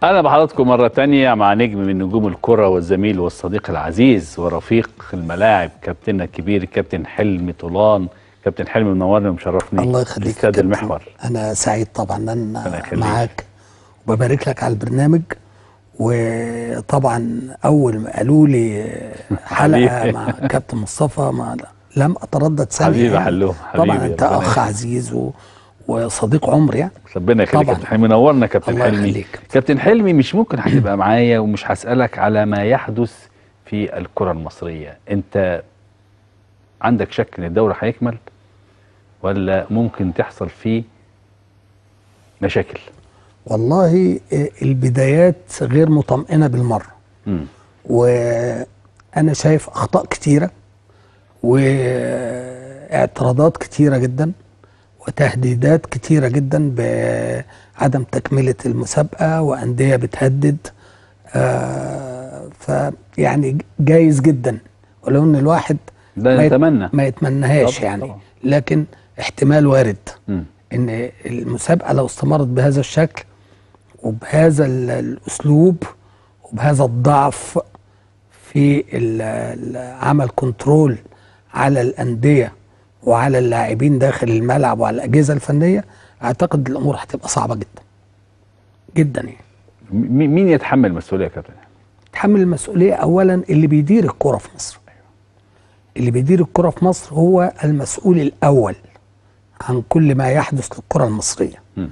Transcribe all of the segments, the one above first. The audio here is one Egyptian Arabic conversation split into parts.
أهلا بحضراتكم مرة تانية مع نجم من نجوم الكرة والزميل والصديق العزيز ورفيق الملاعب كابتننا الكبير كابتن حلمي طولان كابتن حلمي منورني ومشرفني الله يخليك يا استاد كابتن. المحور انا سعيد طبعا ان ربنا انا يخليك. معاك وببارك لك على البرنامج وطبعا اول ما قالوا لي حلقه حبيبي. مع كابتن مصطفى ما لم اتردد ثانيه حبيبي يعني. حلوم، حبيبي، طبعا انت ربنا اخ يخليك. عزيز و... وصديق عمر يعني ربنا يخليك طبعاً. كابتن حلمي منورنا كابتن الله حلمي يخليك. كابتن حلمي مش ممكن هتبقى معايا ومش هسألك على ما يحدث في الكرة المصرية أنت عندك شك إن الدوري هيكمل ولا ممكن تحصل فيه مشاكل والله البدايات غير مطمئنه بالمره مم. وانا شايف اخطاء كتيره واعتراضات كتيره جدا وتهديدات كتيره جدا بعدم تكمله المسابقه وانديه بتهدد آه فيعني جايز جدا ولو ان الواحد ده ما يت- نتمنى. ما يتمناهاش طبعاً، يعني طبعاً. لكن احتمال وارد مم. ان المسابقه لو استمرت بهذا الشكل وبهذا ال- الاسلوب وبهذا الضعف في ال- ال- عمل كنترول على الانديه وعلى اللاعبين داخل الملعب وعلى الاجهزه الفنيه اعتقد الامور هتبقى صعبه جدا جدا يعني م- مين يتحمل المسؤولية يا كابتن تحمل المسؤوليه اولا اللي بيدير الكره في مصر اللي بيدير الكره في مصر هو المسؤول الاول عن كل ما يحدث للكره المصريه مم.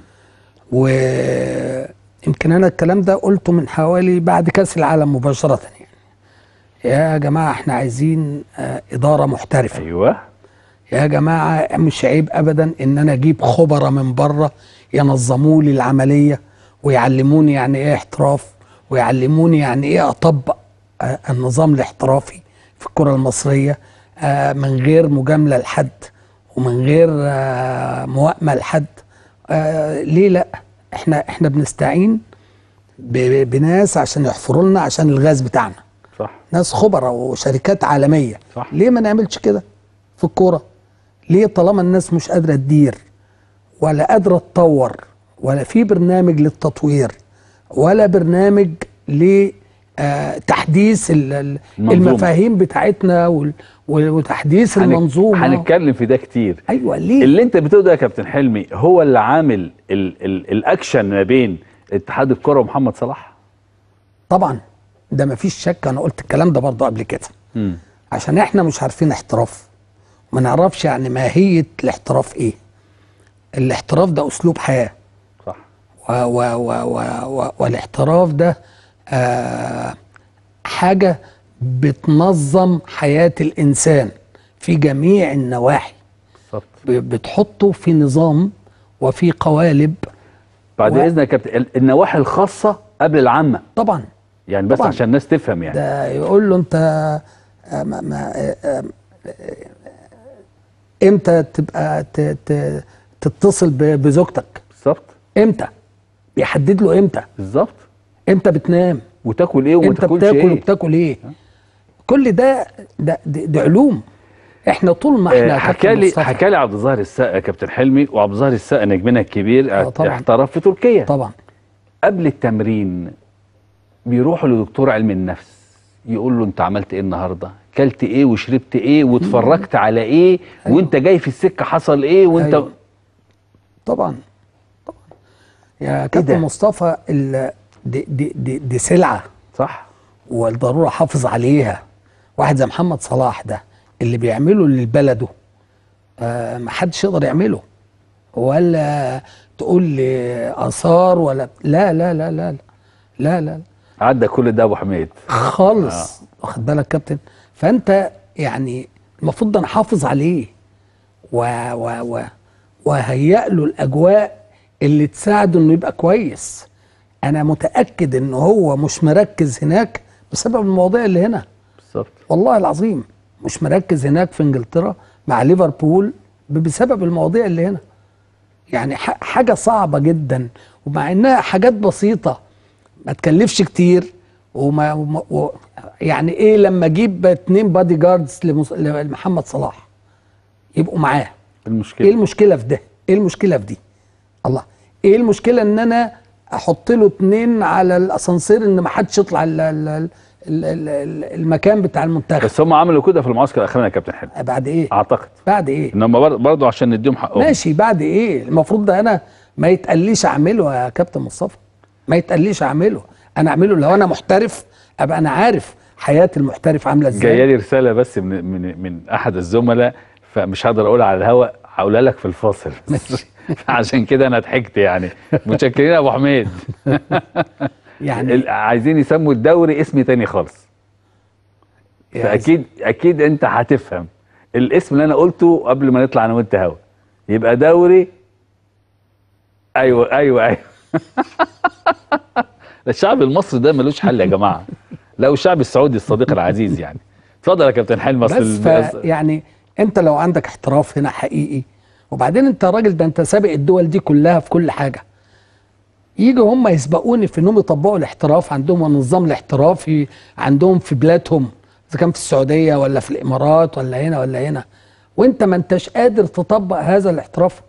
ويمكن انا الكلام ده قلته من حوالي بعد كاس العالم مباشره يعني يا جماعه احنا عايزين آه، اداره محترفه أيوه يا جماعه مش عيب ابدا ان انا اجيب خبراء من بره ينظموا لي العمليه ويعلموني يعني ايه احتراف ويعلموني يعني ايه اطبق آه، النظام الاحترافي في الكره المصريه آه، من غير مجامله لحد ومن غير آه، موائمه لحد آه، ليه لا احنا احنا بنستعين ب- بناس عشان يحفروا لنا عشان الغاز بتاعنا صح ناس خبراء وشركات عالميه صح. ليه ما نعملش كده في الكوره ليه طالما الناس مش قادره تدير ولا قادره تطور ولا في برنامج للتطوير ولا برنامج لتحديث المنظومة. المفاهيم بتاعتنا وال- وتحديث هنك- المنظومه هنتكلم في ده كتير ايوه ليه اللي انت بتقوله ده يا كابتن حلمي هو اللي عامل ال ال الاكشن ما بين اتحاد الكره ومحمد صلاح طبعا ده مفيش شك انا قلت الكلام ده برضه قبل كده مم. عشان احنا مش عارفين احتراف ما نعرفش يعني ماهية الاحتراف ايه الاحتراف ده اسلوب حياة صح و و و و و والاحتراف ده آه حاجة بتنظم حياة الانسان في جميع النواحي بالظبط ب- بتحطه في نظام وفي قوالب بعد و- اذنك يا كابتن ال- النواحي الخاصه قبل العامه طبعا يعني بس طبعاً. عشان الناس تفهم يعني ده يقول له انت آه، ما ما آه، آه، امتى تبقى ت- ت- تتصل ب- بزوجتك بالظبط امتى بيحدد له امتى بالظبط امتى بتنام وتاكل ايه وما امتى تاكلش بتاكل ايه وبتاكل ايه كل ده ده, ده, ده علوم احنا طول ما احنا آه، يا حكى كابتن لي مصطفى- حكى لي عبد الظاهر السقا يا كابتن حلمي وعبد الظاهر السقا نجمنا الكبير آه، طبعاً. احترف في تركيا طبعا قبل التمرين بيروحوا لدكتور علم النفس يقول له انت عملت ايه النهارده كلت ايه وشربت ايه واتفرجت على ايه أيوة. وانت جاي في السكه حصل ايه وانت أيوة. طبعا طبعا يا كابتن ده؟ مصطفى ال- دي, دي, دي, دي سلعه صح والضروره حافظ عليها واحد زي محمد صلاح ده اللي بيعمله لبلده آه ما حدش يقدر يعمله ولا تقول لي اثار ولا لا لا لا لا لا لا لا عدى كل ده ابو حميد خالص واخد بالك كابتن فانت يعني المفروض ده انا احافظ عليه و و و وهيئ له الاجواء اللي تساعده انه يبقى كويس انا متاكد ان هو مش مركز هناك بسبب المواضيع اللي هنا بالظبط والله العظيم مش مركز هناك في انجلترا مع ليفربول ب- بسبب المواضيع اللي هنا يعني ح- حاجه صعبه جدا ومع انها حاجات بسيطه ما تكلفش كتير وما وما- و يعني ايه لما اجيب اتنين بادي جاردز لمس- لمحمد صلاح يبقوا معاه المشكله ايه المشكله في ده ايه المشكله في دي الله ايه المشكله ان انا احط له اتنين على الاسانسير ان ما حدش يطلع ال- ال- ال- ال- ال- المكان بتاع المنتخب بس هم عملوا كده في المعسكر الاخراني يا كابتن حلمي بعد ايه اعتقد بعد ايه انما برضه عشان نديهم حقهم ماشي بعد ايه المفروض ده انا ما يتقليش اعمله يا كابتن مصطفى ما يتقليش اعمله انا اعمله لو انا محترف ابقى انا عارف حياه المحترف عامله ازاي جايه لي رساله بس من من من احد الزملاء فمش هقدر اقولها على الهواء هقولها لك في الفاصل ماشي. عشان كده انا ضحكت يعني متشكرين يا ابو حميد يعني ال- عايزين يسموا الدوري اسم تاني خالص يعني فاكيد اكيد انت هتفهم الاسم اللي انا قلته قبل ما نطلع انا وانت هوا يبقى دوري ايوه ايوه ايوه الشعب المصري ده ملوش حل يا جماعه لا والشعب السعودي الصديق العزيز يعني اتفضل يا كابتن حلمي اصل بس ف يعني انت لو عندك احتراف هنا حقيقي وبعدين انت راجل ده انت سابق الدول دي كلها في كل حاجه يجوا هم يسبقوني في انهم يطبقوا الاحتراف عندهم النظام الاحترافي عندهم في بلادهم اذا كان في السعوديه ولا في الامارات ولا هنا ولا هنا وانت ما انتش قادر تطبق هذا الاحتراف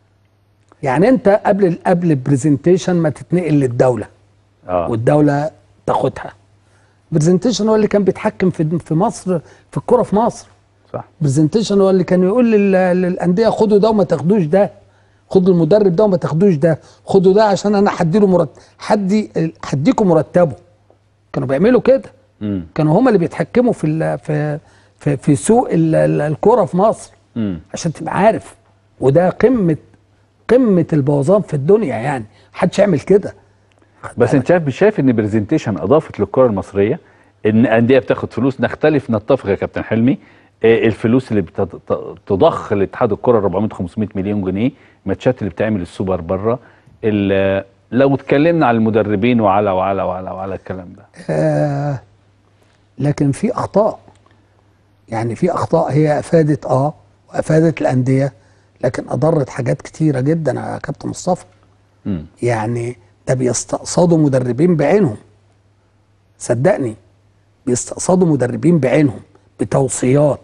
يعني انت قبل قبل البرزنتيشن ما تتنقل للدوله اه والدوله تاخدها برزنتيشن هو اللي كان بيتحكم في في مصر في الكوره في مصر صح برزنتيشن هو اللي كان يقول لل- للانديه خدوا ده وما تاخدوش ده خدوا المدرب ده وما تاخدوش ده خدوا ده عشان انا هديله مرتب حدي هديكم مرتبه كانوا بيعملوا كده امم كانوا هم اللي بيتحكموا في ال- في في, في سوق ال- ال- الكوره في مصر امم عشان تبقى عارف وده قمه قمه البوظان في الدنيا يعني محدش يعمل كده بس انت شايف مش شايف ان برزنتيشن اضافت للكره المصريه ان انديه بتاخد فلوس نختلف نتفق يا كابتن حلمي آه، الفلوس اللي بتضخ لاتحاد الكره 400 500 مليون جنيه ماتشات اللي بتعمل السوبر بره ال- لو اتكلمنا على المدربين وعلى وعلى وعلى وعلى الكلام ده آه لكن في اخطاء يعني في اخطاء هي افادت اه وافادت الانديه لكن اضرت حاجات كتيره جدا يا كابتن مصطفى امم يعني ده بيستقصدوا مدربين بعينهم صدقني بيستقصدوا مدربين بعينهم بتوصيات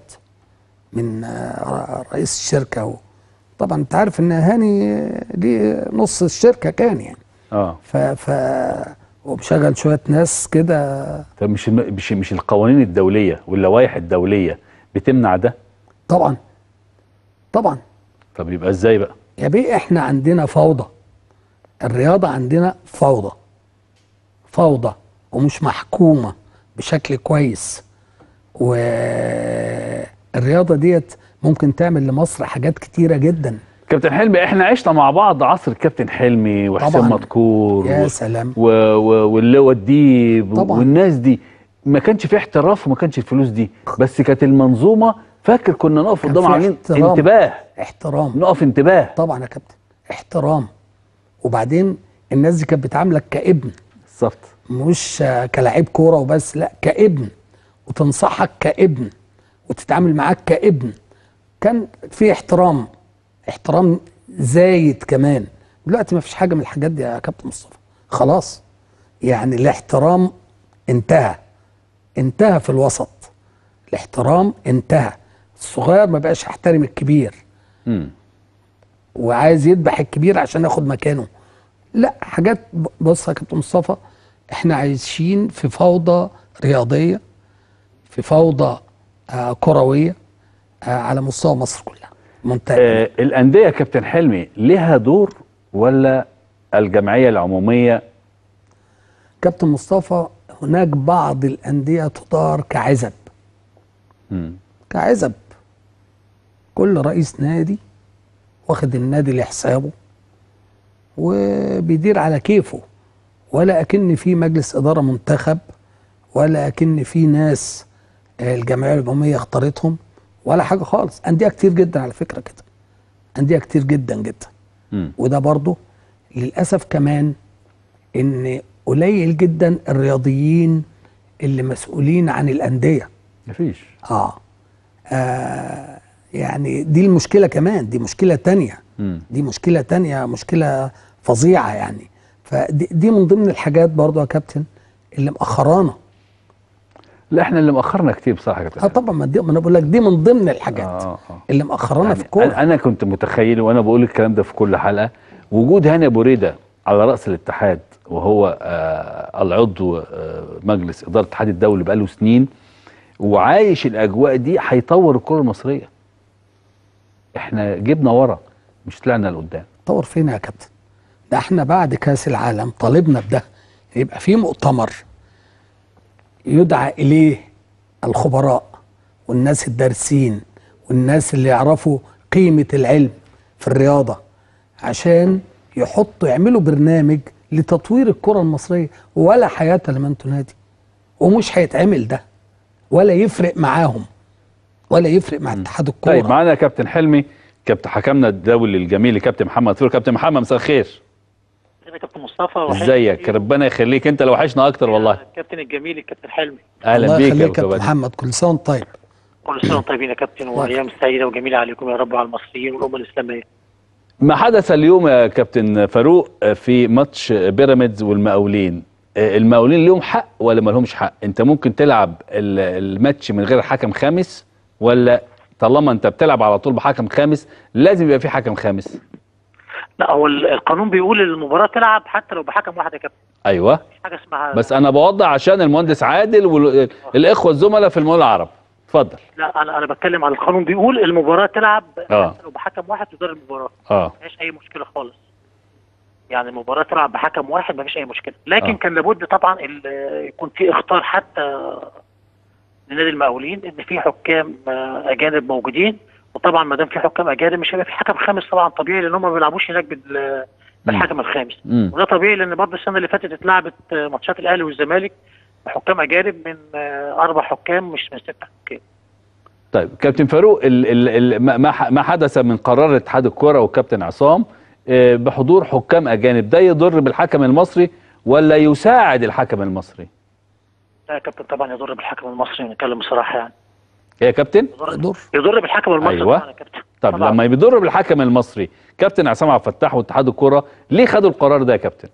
من آه، رئيس الشركه و... طبعا انت عارف ان هاني ليه نص الشركه كان يعني اه ف ف ومشغل شويه ناس كده طب مش الم- مش مش القوانين الدوليه واللوائح الدوليه بتمنع ده طبعا طبعا طب يبقى ازاي بقى يا بيه احنا عندنا فوضى الرياضه عندنا فوضى فوضى ومش محكومه بشكل كويس والرياضه ديت ممكن تعمل لمصر حاجات كتيره جدا كابتن حلمي احنا عشنا مع بعض عصر الكابتن حلمي وحسين طبعاً. مدكور يا و- سلام و... و... واللواء الديب طبعاً. والناس دي ما كانش في احتراف وما كانش الفلوس دي بس كانت المنظومه فاكر كنا نقف كان قدام في عاملين احترام. انتباه احترام نقف انتباه طبعا يا كابتن احترام وبعدين الناس دي كانت بتعاملك كابن بالظبط مش آه، كلاعب كوره وبس لا كابن وتنصحك كابن وتتعامل معاك كابن كان في احترام احترام زايد كمان دلوقتي ما فيش حاجه من الحاجات دي يا كابتن مصطفى خلاص يعني الاحترام انتهى انتهى في الوسط الاحترام انتهى الصغير ما بقاش يحترم الكبير امم وعايز يذبح الكبير عشان ياخد مكانه لا حاجات ب- بص يا كابتن مصطفى احنا عايشين في فوضى رياضيه في فوضى آه كرويه آه على مستوى مصر كلها منتهى آه الانديه يا كابتن حلمي لها دور ولا الجمعيه العموميه كابتن مصطفى هناك بعض الانديه تدار كعزب مم. كعزب كل رئيس نادي واخد النادي لحسابه وبيدير على كيفه ولا اكن في مجلس اداره منتخب ولا اكن في ناس آه، الجمعيه العموميه اختارتهم ولا حاجه خالص انديه كتير جدا على فكره كده انديه كتير جدا جدا مم. وده برضه للاسف كمان ان قليل جدا الرياضيين اللي مسؤولين عن الانديه مفيش آه. اه يعني دي المشكله كمان دي مشكله تانية مم. دي مشكله تانية مشكله فظيعه يعني فدي دي من ضمن الحاجات برضو يا كابتن اللي مأخرانا لا احنا اللي مأخرنا كتير بصراحه يا اه كابتن طبعا ما, دي ما انا بقول لك دي من ضمن الحاجات آه، آه. اللي مأخرانا يعني في الكوره انا أنا كنت متخيل وانا بقول الكلام ده في كل حلقه وجود هاني ابو ريده على راس الاتحاد وهو آه العضو آه مجلس اداره الاتحاد الدولي بقاله سنين وعايش الاجواء دي هيطور الكره المصريه احنا جبنا ورا مش طلعنا لقدام طور فين يا كابتن ده احنا بعد كاس العالم طالبنا بده يبقى في مؤتمر يدعى اليه الخبراء والناس الدارسين والناس اللي يعرفوا قيمة العلم في الرياضة عشان يحطوا يعملوا برنامج لتطوير الكرة المصرية ولا حياة لمن تنادي ومش هيتعمل ده ولا يفرق معاهم ولا يفرق مع اتحاد الكورة طيب معانا كابتن حلمي كابتن حكمنا الدولي الجميل كابتن محمد فيرو كابتن محمد مساء الخير ازيك يا كابتن مصطفى وحشني ازيك كتير. ربنا يخليك انت لو وحشنا اكتر والله الكابتن الجميل الكابتن حلمي اهلا الله بيك يا يخليك يا كابتن كابتن محمد كل سنة وانت طيب كل سنه وانتم طيبين يا كابتن وايام سعيده وجميله عليكم يا رب وعلى المصريين والامه الاسلاميه ما حدث اليوم يا كابتن فاروق في ماتش بيراميدز والمقاولين المقاولين ليهم حق ولا ما لهمش حق انت ممكن تلعب ال- الماتش من غير حكم خامس ولا طالما انت بتلعب على طول بحكم خامس لازم يبقى في حكم خامس لا هو ال- القانون بيقول المباراه تلعب حتى لو بحكم واحد يا كابتن ايوه مفيش حاجه اسمها بس انا بوضح عشان المهندس عادل والاخوه الزملاء في المول العرب اتفضل لا انا انا بتكلم على القانون بيقول المباراه تلعب آه. حتى لو بحكم واحد تدار المباراه اه مفيش اي مشكله خالص يعني المباراه تلعب بحكم واحد مفيش اي مشكله لكن آه. كان لابد طبعا ال- يكون في اختار حتى لنادي المقاولين ان في حكام آه، اجانب موجودين وطبعا ما دام في حكام اجانب مش هيبقى في حكم خامس طبعا طبيعي لان هم ما بيلعبوش هناك بال- بالحكم الخامس امم وده طبيعي لان برضه السنه اللي فاتت اتلعبت آه، ماتشات الاهلي والزمالك بحكام اجانب من آه، اربع حكام مش من ست حكام طيب كابتن فاروق ال ال ال ما- ما ح- ما حدث من قرار اتحاد الكره والكابتن عصام آه، بحضور حكام اجانب ده يضر بالحكم المصري ولا يساعد الحكم المصري لا يا كابتن طبعا يضر بالحكم المصري نتكلم بصراحه يعني يا كابتن يضر, دور يضر بالحكم المصري أيوة. طبعا يا كابتن طب طبعاً. لما بيضر بالحكم المصري كابتن عصام عبد الفتاح واتحاد الكره ليه خدوا القرار ده يا كابتن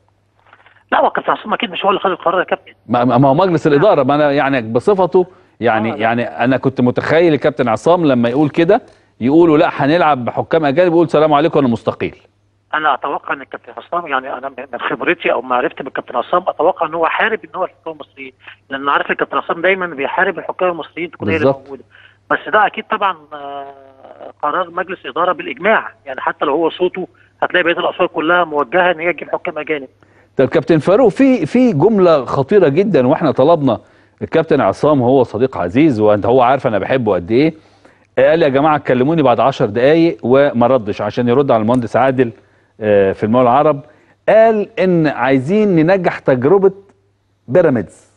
لا هو كابتن عصام اكيد مش هو اللي خد القرار يا كابتن ما ما هو مجلس الاداره ما انا يعني بصفته يعني آه، لا. يعني انا كنت متخيل الكابتن عصام لما يقول كده يقولوا لا هنلعب بحكام اجانب يقول سلام عليكم انا مستقيل انا اتوقع ان الكابتن عصام يعني انا من خبرتي او معرفتي بالكابتن عصام اتوقع ان هو حارب ان هو الحكام المصريين لان عارف الكابتن عصام دايما بيحارب الحكام المصريين تكون هي اللي بالظبط. موجوده بس ده اكيد طبعا آه، قرار مجلس اداره بالاجماع يعني حتى لو هو صوته هتلاقي بقيه الاصوات كلها موجهه ان هي تجيب حكام اجانب طب كابتن فاروق في في جمله خطيره جدا واحنا طلبنا الكابتن عصام هو صديق عزيز وانت هو عارف انا بحبه قد ايه قال يا جماعه كلموني بعد 10 دقائق وما ردش عشان يرد على المهندس عادل آه، في المول العرب قال ان عايزين ننجح تجربه بيراميدز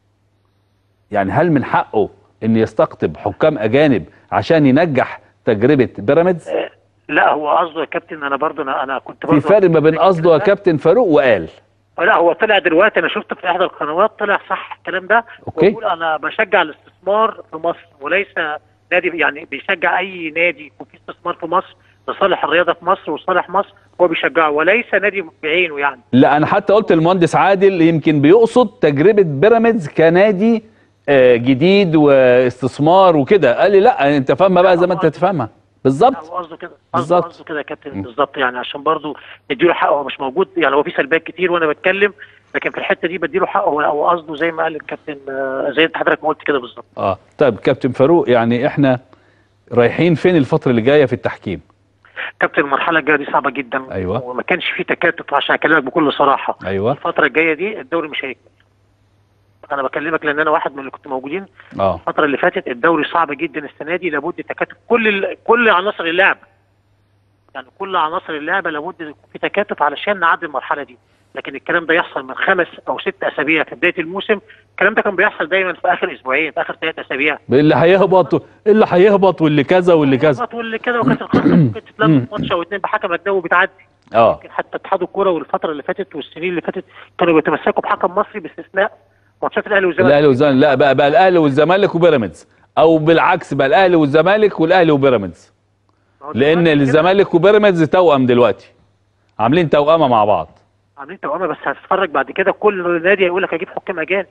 يعني هل من حقه ان يستقطب حكام اجانب عشان ينجح تجربه بيراميدز لا هو قصده يا كابتن انا برضه انا انا كنت في برضه فرق ما بين قصده يا كابتن فاروق وقال لا هو طلع دلوقتي انا شفت في احدى القنوات طلع صح الكلام ده أوكي. ويقول انا بشجع الاستثمار في مصر وليس نادي يعني بيشجع اي نادي يكون في استثمار في مصر لصالح الرياضه في مصر وصالح مصر هو بيشجعه وليس نادي بعينه يعني لا انا حتى قلت للمهندس عادل يمكن بيقصد تجربه بيراميدز كنادي آه، جديد واستثمار وكده قال لي لا انت فاهمها بقى زي ما انت تفهمها لا، بالظبط هو قصده كده بالظبط. قصده قصده كده يا كابتن بالظبط يعني عشان برضه نديله حقه هو مش موجود يعني هو في سلبيات كتير وانا بتكلم لكن في الحته دي بديله حقه هو هو قصده زي ما قال الكابتن آه، زي انت حضرتك ما قلت كده بالظبط اه طيب كابتن فاروق يعني احنا رايحين فين الفتره اللي جايه في التحكيم كابتن المرحله الجايه دي صعبه جدا أيوة. وما كانش في تكاتف عشان اكلمك بكل صراحه ايوه الفترة الجاية دي الدوري مش هيكمل. أنا بكلمك لأن أنا واحد من اللي كنت موجودين اه الفترة اللي فاتت الدوري صعب جدا السنة دي لابد تكاتف كل ال... كل عناصر اللعبة. يعني كل عناصر اللعبة لابد يكون في تكاتف علشان نعدي المرحلة دي. لكن الكلام ده يحصل من خمس أو ست أسابيع في بداية الموسم، الكلام ده كان بيحصل دايما في آخر أسبوعين، في آخر ثلاث أسابيع. اللي هيهبط اللي هيهبط واللي كذا واللي كذا واللي كده وكانت الخطة ممكن تتلم ماتش أو اتنين بحكم أجنبي وبتعدي. اه يمكن حتى اتحاد الكوره والفتره اللي فاتت والسنين اللي فاتت كانوا بيتمسكوا بحكم مصري باستثناء ماتشات الاهلي والزمالك الاهلي والزمالك لا بقى بقى الاهلي والزمالك وبيراميدز او بالعكس بقى الاهلي والزمالك والاهلي وبيراميدز ما هو لان دلوقتي كده الزمالك وبيراميدز توأم دلوقتي عاملين توأمه مع بعض عاملين توأمه بس هتتفرج بعد كده كل نادي هيقول لك هجيب حكام اجانب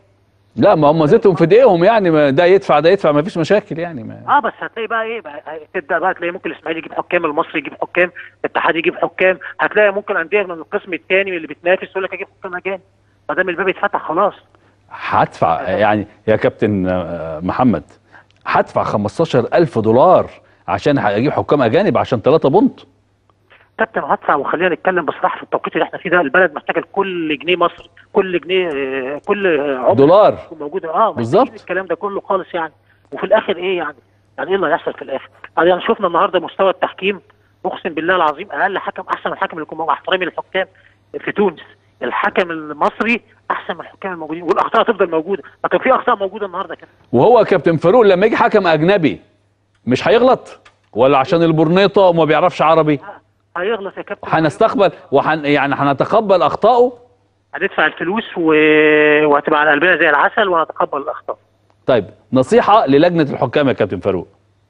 لا ما هم زيتهم في ايديهم يعني ما ده يدفع ده يدفع ما فيش مشاكل يعني ما. اه بس هتلاقي بقى ايه بقى تبدا بقى تلاقي ممكن الاسماعيلي يجيب حكام المصري يجيب حكام الاتحاد يجيب حكام هتلاقي ممكن انديه من القسم الثاني اللي بتنافس يقول لك اجيب حكام اجانب ما دام الباب اتفتح خلاص هدفع يعني يا كابتن آه، محمد هدفع 15000 دولار عشان اجيب حكام اجانب عشان 3 بونت كابتن هدفع وخلينا نتكلم بصراحه في التوقيت اللي احنا فيه ده البلد محتاجه لكل جنيه مصري كل جنيه آه، كل عمله دولار تكون موجوده اه محتاجين بالظبط. الكلام ده كله خالص يعني وفي الاخر ايه يعني يعني ايه اللي هيحصل في الاخر يعني شفنا النهارده مستوى التحكيم اقسم بالله العظيم اقل حكم احسن من الحكم اللي يكون مع احترامي للحكام في تونس الحكم المصري احسن من الحكام الموجودين والاخطاء هتفضل موجوده ما كان في اخطاء موجوده النهارده كده وهو كابتن فاروق لما يجي حكم اجنبي مش هيغلط ولا عشان البرنيطه وما بيعرفش عربي هيغلط يا كابتن هنستقبل وحن يعني هنتقبل اخطائه هندفع الفلوس و... وهتبقى على قلبنا زي العسل وهنتقبل الاخطاء طيب نصيحه للجنه الحكام يا كابتن فاروق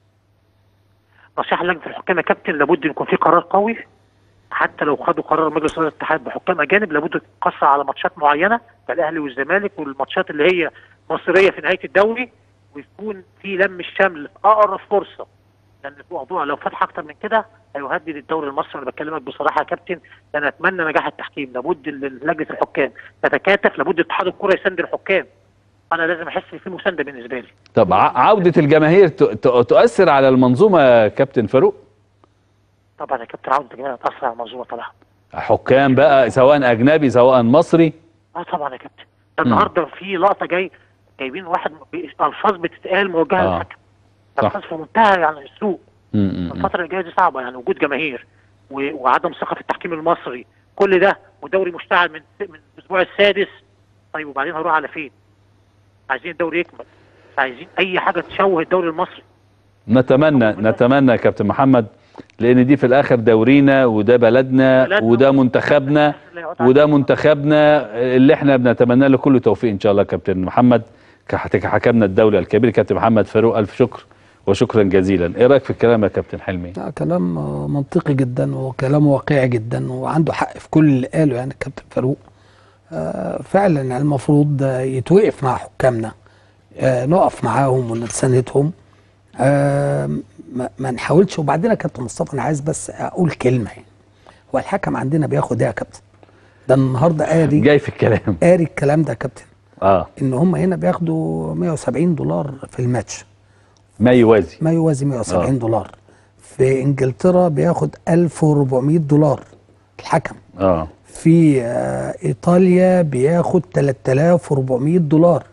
نصيحه لجنه الحكام يا كابتن لابد يكون في قرار قوي حتى لو خدوا قرار مجلس اداره الاتحاد بحكام اجانب لابد تقصر على ماتشات معينه كالاهلي والزمالك والماتشات اللي هي مصيريه في نهايه الدوري ويكون في لم الشمل في اقرب فرصه لان الموضوع لو فتح اكتر من كده هيهدد الدوري المصري انا بكلمك بصراحه يا كابتن انا اتمنى نجاح التحكيم لابد ال- لجنه الحكام تتكاتف لابد اتحاد الكره يساند الحكام انا لازم احس ان في مسانده بالنسبه لي طب ع- عوده الجماهير ت- ت- تؤثر على المنظومه يا كابتن فاروق طبعا يا كابتن عوده الجماهير هتاثر على المنظومه طبعا حكام بقى سواء اجنبي سواء مصري اه طبعا يا كابتن ده النهارده في لقطه جاي جايبين واحد ب- الفاظ بتتقال موجهه آه. للحكم صح. الفاظ في منتهى يعني السوء م- م- م. الفتره اللي جايه دي صعبه يعني وجود جماهير و- وعدم ثقه في التحكيم المصري كل ده ودوري مشتعل من من الاسبوع السادس طيب وبعدين هنروح على فين؟ عايزين الدوري يكمل مش عايزين اي حاجه تشوه الدوري المصري نتمنى نتمنى يا كابتن محمد لان دي في الاخر دورينا وده بلدنا بلدنا. وده منتخبنا وده منتخبنا اللي احنا بنتمنى له كل توفيق ان شاء الله كابتن محمد كحت- كحكمنا الدولي الكبير كابتن محمد فاروق الف شكر وشكرا جزيلا ايه رايك في الكلام يا كابتن حلمي لا كلام آه، منطقي جدا وكلام واقعي جدا وعنده حق في كل اللي قاله يعني الكابتن فاروق آه، فعلا يعني المفروض آه، يتوقف مع حكامنا آه، نقف معاهم ونساندهم آه، ما ما نحاولش وبعدين يا كابتن مصطفى انا عايز بس اقول كلمه يعني هو الحكم عندنا بياخد ايه يا كابتن؟ ده النهارده قاري جاي في الكلام قاري الكلام ده يا كابتن اه ان هم هنا بياخدوا 170 دولار في الماتش ما يوازي ما يوازي 170 آه. دولار في انجلترا بياخد 1400 دولار الحكم اه في آه، ايطاليا بياخد 3400 دولار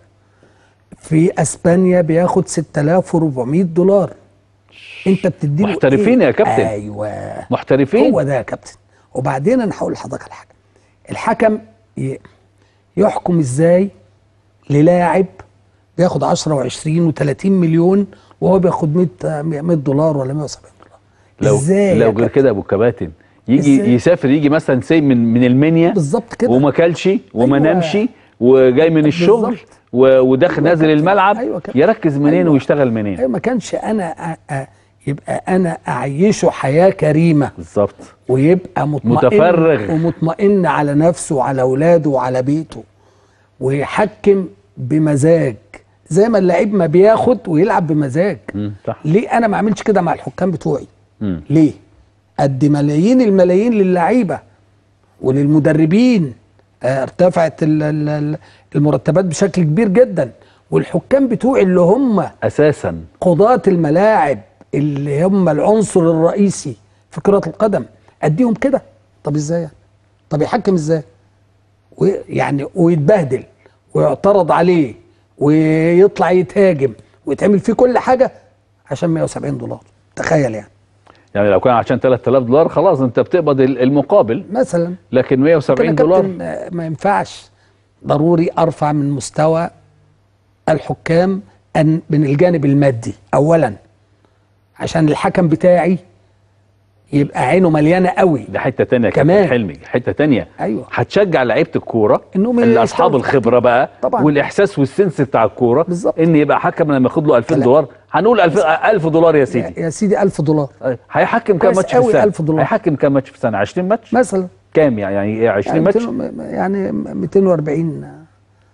في اسبانيا بياخد 6400 دولار انت بتديله محترفين إيه؟ يا كابتن. ايوه محترفين هو ده يا كابتن وبعدين انا هقول لحضرتك على حاجه الحكم ي- يحكم ازاي للاعب بياخد 10 و20 و30 مليون وهو بياخد 100 100 دولار ولا 170 دولار لو ازاي لو يا غير كابتن؟ كده ابو كباتن يجي إزاي؟ يسافر يجي مثلا سي من من المنيا بالظبط كده وما كلش وما أيوة. نامش وجاي من الشغل بالظبط. و- وداخل أيوة نازل كابتن. الملعب أيوة كابتن. يركز منين أيوة. ويشتغل منين ايوه ما كانش انا أ... أ... يبقى انا اعيشه حياه كريمه بالظبط ويبقى مطمئن متفرغ. ومطمئن على نفسه وعلى اولاده وعلى بيته ويحكم بمزاج زي ما اللعيب ما بياخد ويلعب بمزاج مم، صح ليه انا ما اعملش كده مع الحكام بتوعي مم. ليه قد ملايين الملايين للعيبه وللمدربين آه، ارتفعت ال- ال- ال- المرتبات بشكل كبير جدا والحكام بتوعي اللي هم اساسا قضاة الملاعب اللي هم العنصر الرئيسي في كرة القدم اديهم كده طب ازاي يعني؟ طب يحكم ازاي ويعني ويتبهدل ويعترض عليه ويطلع يتهاجم ويتعمل فيه كل حاجة عشان 170 دولار تخيل يعني يعني لو كان عشان 3000 دولار خلاص انت بتقبض ال- المقابل مثلا لكن كده 170 دولار كابتن آه، ما ينفعش ضروري ارفع من مستوى الحكام أن من الجانب المادي اولا عشان الحكم بتاعي يبقى عينه مليانه قوي ده حته تانية يا كمان. كابتن حلمي حته تانية أيوة. هتشجع لعيبه الكوره إنهم اللي يشتغلوا اصحاب في الخبره بقى طبعاً. والاحساس والسنس بتاع الكوره بالظبط. ان يبقى حكم لما ياخد له 2000 كلام. دولار هنقول 2000 1000 دولار يا سيدي يا سيدي 1000 دولار هيحكم كام كويس ماتش في أوي السنه 1000 دولار. هيحكم كام ماتش في السنه 20 ماتش مثلا كام يعني يعني ايه 20 يعني ماتش 200 يعني 240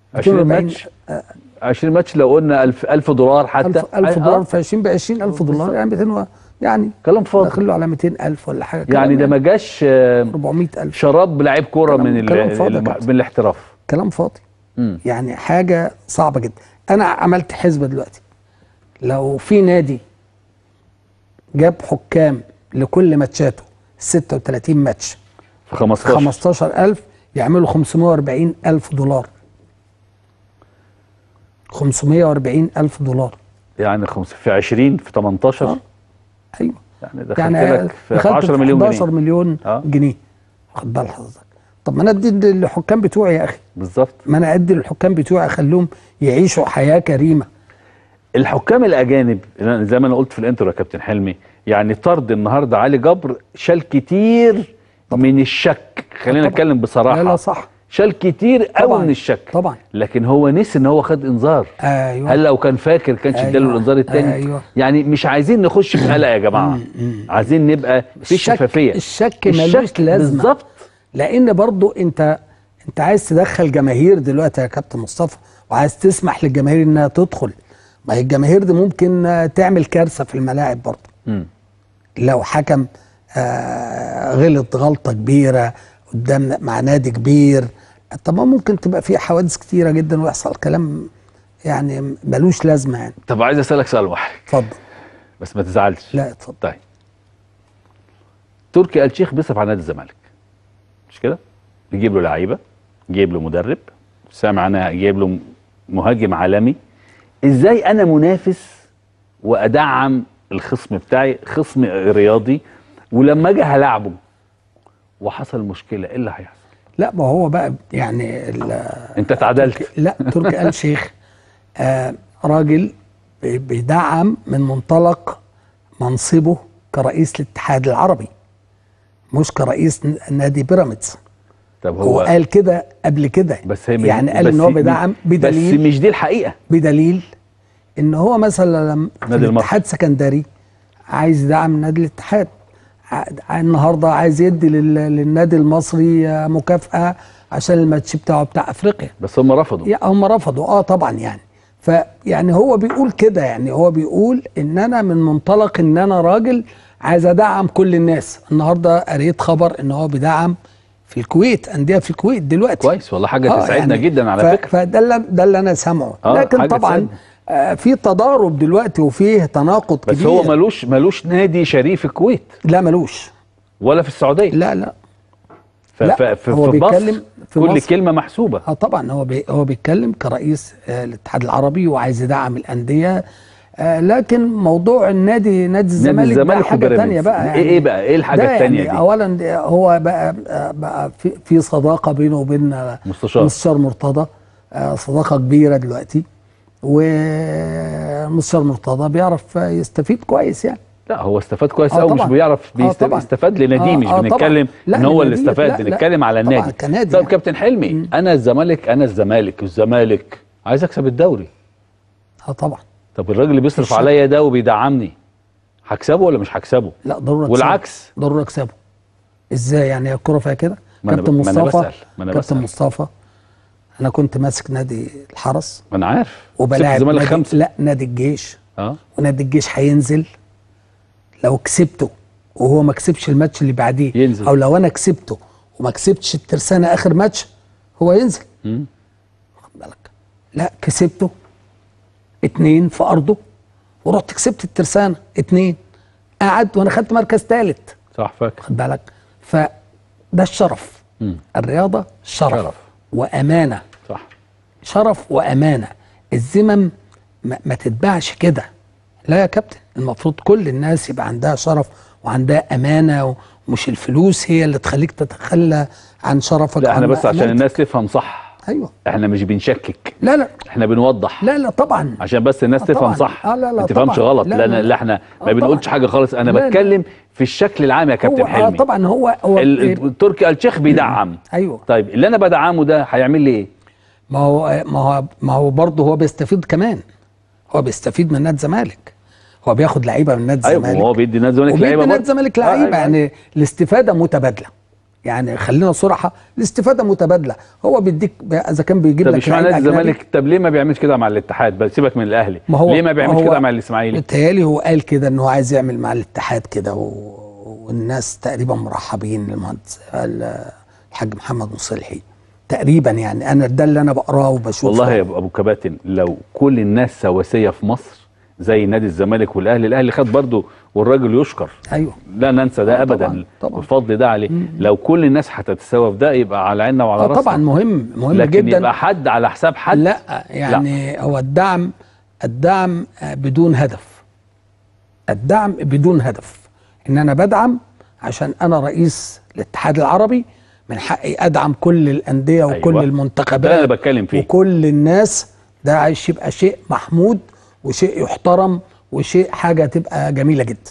20 240 ماتش 20 ماتش لو قلنا 1000 1000 دولار حتى 1000 1000 آه، دولار في 20 ب 20000 دولار يعني 200 و- يعني كلام فاضي داخل له على 200000 ولا حاجه يعني ده كلام ما جاش آه، 400000 شراب لعيب كوره كلام- من ال- كلام فاضي يا ال- كابتن. من الاحتراف كلام فاضي مم. يعني حاجه صعبه جدا انا عملت حسبه دلوقتي لو في نادي جاب حكام لكل ماتشاته 36 ماتش في 15 15000 يعملوا 540000 دولار 540000 دولار يعني خمس في 20 في 18 آه. ايوه يعني دخلت يعني لك في دخلت 10 في مليون 11 جنيه مليون آه. جنيه واخد بال حضرتك طب ما انا ادي للحكام بتوعي يا اخي بالظبط ما انا ادي للحكام بتوعي اخليهم يعيشوا حياه كريمه الحكام الاجانب زي ما انا قلت في الانترو يا كابتن حلمي يعني طرد النهارده علي جبر شال كتير من الشك خلينا طبعا. نتكلم بصراحه لا لا صح شال كتير قوي طبعا. من الشك طبعا لكن هو نسي ان هو خد انذار ايوه هل لو كان فاكر كانش أيوة. اداله الانذار التاني أيوة. يعني مش عايزين نخش في قلق يا جماعه عايزين نبقى في الشك- شفافيه الشك ملوش لازمة. بالظبط لان برضو انت انت عايز تدخل جماهير دلوقتي يا كابتن مصطفى وعايز تسمح للجماهير انها تدخل ما هي الجماهير دي ممكن آه، تعمل كارثه في الملاعب برضو مم. لو حكم آه غلط غلطه كبيره قدام مع نادي كبير طب ما ممكن تبقى في حوادث كتيره جدا ويحصل كلام يعني ملوش لازمه يعني طب عايز اسالك سؤال واحد اتفضل بس ما تزعلش لا اتفضل طيب تركي آل الشيخ بيصرف على نادي الزمالك مش كده؟ بيجيب له لعيبه جايب له مدرب سامع انا جايب له مهاجم عالمي ازاي انا منافس وادعم الخصم بتاعي خصم رياضي ولما اجي هلاعبه وحصل مشكله ايه اللي هيحصل؟ لا ما هو بقى يعني ال- انت اتعدلت لا تركي آل شيخ آه راجل بي- بيدعم من منطلق منصبه كرئيس الاتحاد العربي مش كرئيس ن- نادي بيراميدز طب هو هو قال كده قبل كده بس هي مش- يعني قال بس ان هو م- بيدعم بس بدليل مش دي الحقيقه بدليل ان هو مثلا لما في نادي المصري. الاتحاد سكندري عايز يدعم نادي الاتحاد ع- النهارده عايز يدي لل- للنادي المصري آه، مكافاه عشان الماتش بتاعه بتاع افريقيا بس هم رفضوا يا هم رفضوا اه طبعا يعني فيعني هو بيقول كده يعني هو بيقول ان انا من منطلق ان انا راجل عايز ادعم كل الناس النهارده قريت خبر ان هو بيدعم في الكويت انديه في الكويت دلوقتي كويس والله حاجه آه، تسعدنا يعني جدا على ف- فكره فده اللي ده اللي انا سامعه آه، لكن حاجة طبعا تسعدنا. آه في تضارب دلوقتي وفيه تناقض بس كبير هو ملوش ملوش نادي شريف في الكويت لا ملوش ولا في السعوديه لا لا ف- لا، ف- في هو في بيتكلم مصر في كل مصر. كلمه محسوبه اه طبعا هو بي هو بيتكلم كرئيس آه الاتحاد العربي وعايز يدعم الانديه آه لكن موضوع النادي نادي نادي الزمالك ده الزمالك حاجه وبيراميدز. تانية بقى ايه ايه بقى ايه الحاجه ده الثانيه يعني دي اولا ده هو بقى آه، بقى في, في صداقه بينه وبين آه، مستشار. مستشار مرتضى آه، صداقه كبيره دلوقتي ومستشار مرتضى بيعرف آه، يستفيد كويس يعني لا هو استفاد كويس آه قوي مش طبعاً. بيعرف آه بيست... طبعاً. استفاد لناديه آه، مش آه طبعاً. بنتكلم لا، ان هو اللي لناديه، استفاد لا، لا. بنتكلم على طبعاً النادي كنادي طب يعني. كابتن حلمي انا الزمالك انا الزمالك والزمالك عايز اكسب الدوري اه طبعا طب الراجل اللي بيصرف الشك. عليا ده وبيدعمني هكسبه ولا مش هكسبه لا ضروري أكسبه. والعكس ضروري اكسبه ازاي يعني هي الكوره فيها كده ما أنا ب- كابتن ما أنا مصطفى بسأل، ما أنا كابتن بسأل. مصطفى انا كنت ماسك نادي الحرس ما انا عارف كسبت وبلاعب الزمالك نادي خمسه لا نادي الجيش اه ونادي الجيش هينزل لو كسبته وهو ما كسبش الماتش اللي بعديه ينزل. او لو انا كسبته وما كسبتش الترسانه اخر ماتش هو ينزل مم. واخد بالك لا كسبته اتنين في ارضه ورحت كسبت الترسانه اتنين قعد وانا خدت مركز ثالث صح فاكر خد بالك فده الشرف مم. الرياضه شرف, شرف. شرف. وامانه صح شرف وامانه الذمم ما, ما تتباعش كده لا يا كابتن المفروض كل الناس يبقى عندها شرف وعندها امانه ومش الفلوس هي اللي تخليك تتخلى عن شرفك لا احنا وعن بس عشان أمانتك. الناس تفهم صح ايوه احنا مش بنشكك لا لا احنا بنوضح لا لا طبعا عشان بس الناس آه تفهم طبعاً. صح آه لا لا ما تفهمش طبعاً. غلط لا لا, لا. لا, لا احنا آه ما بنقولش طبعاً. حاجه خالص انا لا، لا. بتكلم في الشكل العام يا كابتن هو آه حلمي طبعا هو هو ال- تركي آل الشيخ بيدعم ايوه طيب اللي انا بدعمه ده هيعمل لي ايه ما هو ما هو ما هو برضه هو بيستفيد كمان هو بيستفيد من نادي الزمالك هو بياخد لعيبه من نادي ايوه الزمالك ما هو بيدي نادي الزمالك وبيدي لعيبه نادي برضه. الزمالك آه، لعيبه أيوة. يعني الاستفاده متبادله يعني خلينا صراحه الاستفاده متبادله هو بيديك اذا كان بيجيب طب لك اشمعنى لعيب نادي أجنبي، الزمالك طب ليه ما بيعملش كده مع الاتحاد بس سيبك من الاهلي ما هو ليه ما بيعملش هو كده مع الاسماعيلي بيتهيألي هو قال كده ان هو عايز يعمل مع الاتحاد كده و... والناس تقريبا مرحبين المهندس ال- الحاج محمد مصلحي تقريبا يعني انا ده اللي انا بقراه وبشوفه والله يا ابو كباتن لو كل الناس سواسيه في مصر زي نادي الزمالك والاهلي الاهلي خد برضه والراجل يشكر ايوه لا ننسى ده آه، ابدا طبعاً، طبعاً. والفضل ده عليه لو كل الناس هتتساوى في ده يبقى على عيننا وعلى آه راسنا طبعا مهم مهم لكن جدا يبقى حد على حساب حد لا يعني هو الدعم الدعم آه، بدون هدف الدعم بدون هدف ان انا بدعم عشان انا رئيس الاتحاد العربي من حقي ادعم كل الانديه وكل أيوة. ده المنتخبات اللي أنا بتكلم فيه. وكل الناس ده عايش يبقى شيء محمود وشيء يحترم وشيء حاجه تبقى جميله جدا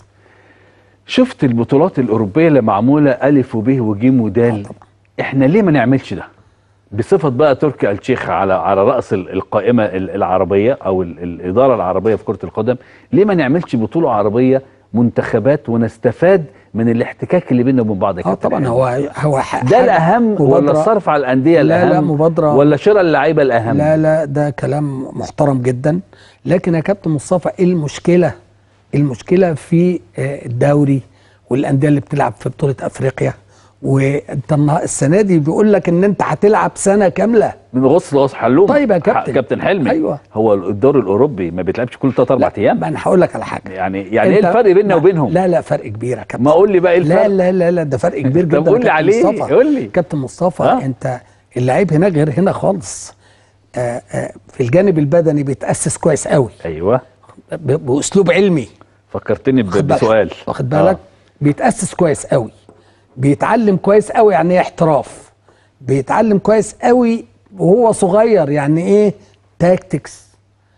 شفت البطولات الاوروبيه اللي معموله الف وب وجيم ودال طبعاً. احنا ليه ما نعملش ده بصفه بقى تركي آل الشيخ على على راس ال- القائمه ال- العربيه او ال- الاداره العربيه في كره القدم ليه ما نعملش بطوله عربيه منتخبات ونستفاد من الاحتكاك اللي بيننا وبين بعض يا اه كابتن طبعا إيهاب؟ هو هو ح- ده حاجة- الاهم ولا مبادرة- الصرف على الانديه لا، الاهم لا، مبادرة. ولا شراء اللعيبه الاهم لا لا ده كلام محترم جدا لكن يا كابتن مصطفى ايه المشكله المشكله في آه، الدوري والانديه اللي بتلعب في بطوله افريقيا وانت النها- السنه دي بيقول لك ان انت هتلعب سنه كامله من غص لغص حلوم طيب يا كابتن. كابتن حلمي أيوة. هو الدوري الاوروبي ما بيتلعبش كل 3 4 ايام ما انا هقول لك على حاجه يعني يعني ايه أنت- الفرق بيننا لا- وبينهم لا لا فرق كبير يا كابتن ما قول لي بقى ايه الفرق لا لا لا لا ده فرق كبير طب جدا يا قول لي كابتن عليه، مصطفى. قول لي. كابتن مصطفى ها؟ انت اللعيب هناك غير هنا خالص آه آه في الجانب البدني بيتاسس كويس قوي ايوه ب- باسلوب علمي فكرتني ب- واخد بالك؟ بسؤال واخد بالك آه. بيتاسس كويس قوي بيتعلم كويس قوي يعني ايه احتراف بيتعلم كويس قوي وهو صغير يعني ايه تاكتكس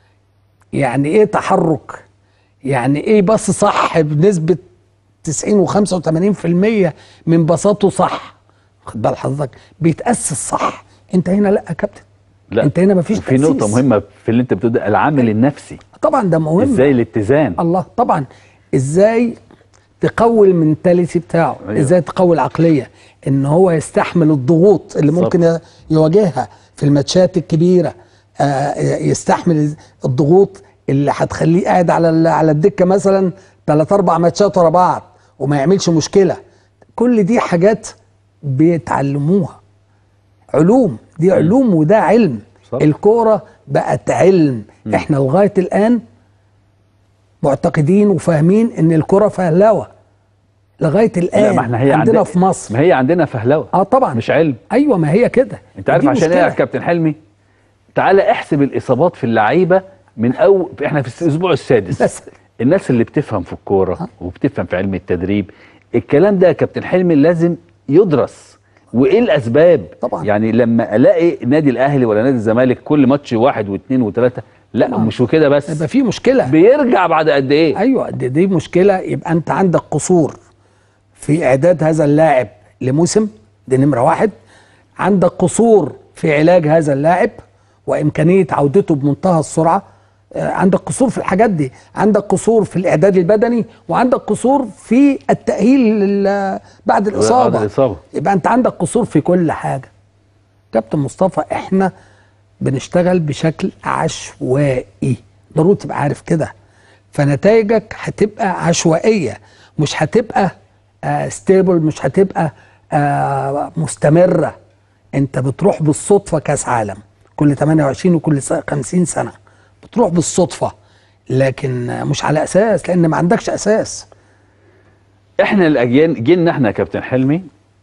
يعني ايه تحرك يعني ايه بص صح بنسبه 90 و85% من بساطه صح خد بال حضرتك بيتاسس صح انت هنا لا يا كابتن لا انت هنا مفيش في نقطه تأسيس. مهمه في اللي انت بتقول ده، العامل النفسي طبعا ده مهم ازاي الاتزان الله طبعا ازاي تقوي المنتاليتي بتاعه أيوة. أيوه. ازاي تقوي العقليه ان هو يستحمل الضغوط اللي بالظبط. ممكن ي- يواجهها في الماتشات الكبيره آه يستحمل الضغوط اللي هتخليه قاعد على ال- على الدكه مثلا ثلاث اربع ماتشات ورا بعض وما يعملش مشكله كل دي حاجات بيتعلموها علوم دي علوم وده علم صح. الكوره بقت علم احنا لغايه الان معتقدين وفاهمين ان الكره فهلوه لغايه الان لا ما احنا هي عندنا عند- في مصر ما هي عندنا فهلوه اه طبعا مش علم ايوه ما هي كده انت عارف دي عشان ايه يا مشكلة. كابتن حلمي تعالى احسب الاصابات في اللعيبه من اول احنا في الاسبوع السادس بس. الناس اللي بتفهم في الكوره وبتفهم في علم التدريب الكلام ده يا كابتن حلمي لازم يدرس وايه الاسباب طبعا. يعني لما الاقي نادي الاهلي ولا نادي الزمالك كل ماتش واحد واثنين وثلاثه لا طبعا. مش وكده بس يبقى في مشكله بيرجع بعد قد ايه ايوه دي, دي مشكله يبقى انت عندك قصور في اعداد هذا اللاعب لموسم دي نمره واحد عندك قصور في علاج هذا اللاعب وامكانيه عودته بمنتهى السرعه آه، عندك قصور في الحاجات دي عندك قصور في الاعداد البدني وعندك قصور في التاهيل لل- بعد الاصابه الإصابة. يبقى انت عندك قصور في كل حاجه كابتن مصطفى احنا بنشتغل بشكل عشوائي ضروري تبقى عارف كده فنتائجك هتبقى عشوائيه مش هتبقى ستيبل مش هتبقى آه مستمره انت بتروح بالصدفه كاس عالم كل 28 وكل س- 50 سنه بتروح بالصدفه لكن آه، مش على اساس لان ما عندكش اساس احنا الاجيال جيلنا احنا يا كابتن حلمي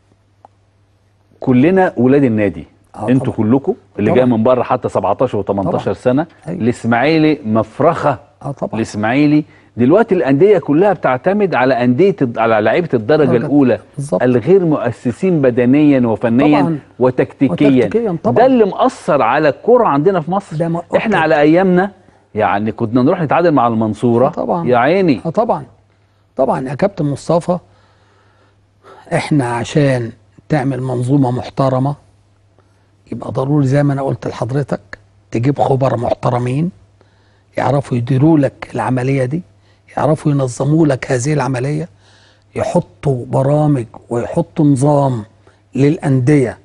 كلنا ولاد النادي آه انتوا طبعا. كلكم اللي طبعا. جاي من بره حتى 17 و18 طبعا. سنه أيوة. الاسماعيلي مفرخه اه طبعا الاسماعيلي دلوقتي الانديه كلها بتعتمد على انديه على لعيبه الدرجه درجة. الاولى بالظبط. الغير مؤسسين بدنيا وفنيا طبعا. وتكتيكيا وتكتيكيا طبعا. ده اللي مأثر على الكرة عندنا في مصر ده م- احنا أوكي. على ايامنا يعني كنا نروح نتعادل مع المنصوره طبعا. يا عيني اه طبعا طبعا يا كابتن مصطفى احنا عشان تعمل منظومه محترمه يبقى ضروري زي ما انا قلت لحضرتك تجيب خبراء محترمين يعرفوا يديروا لك العمليه دي يعرفوا ينظموا لك هذه العمليه يحطوا برامج ويحطوا نظام للانديه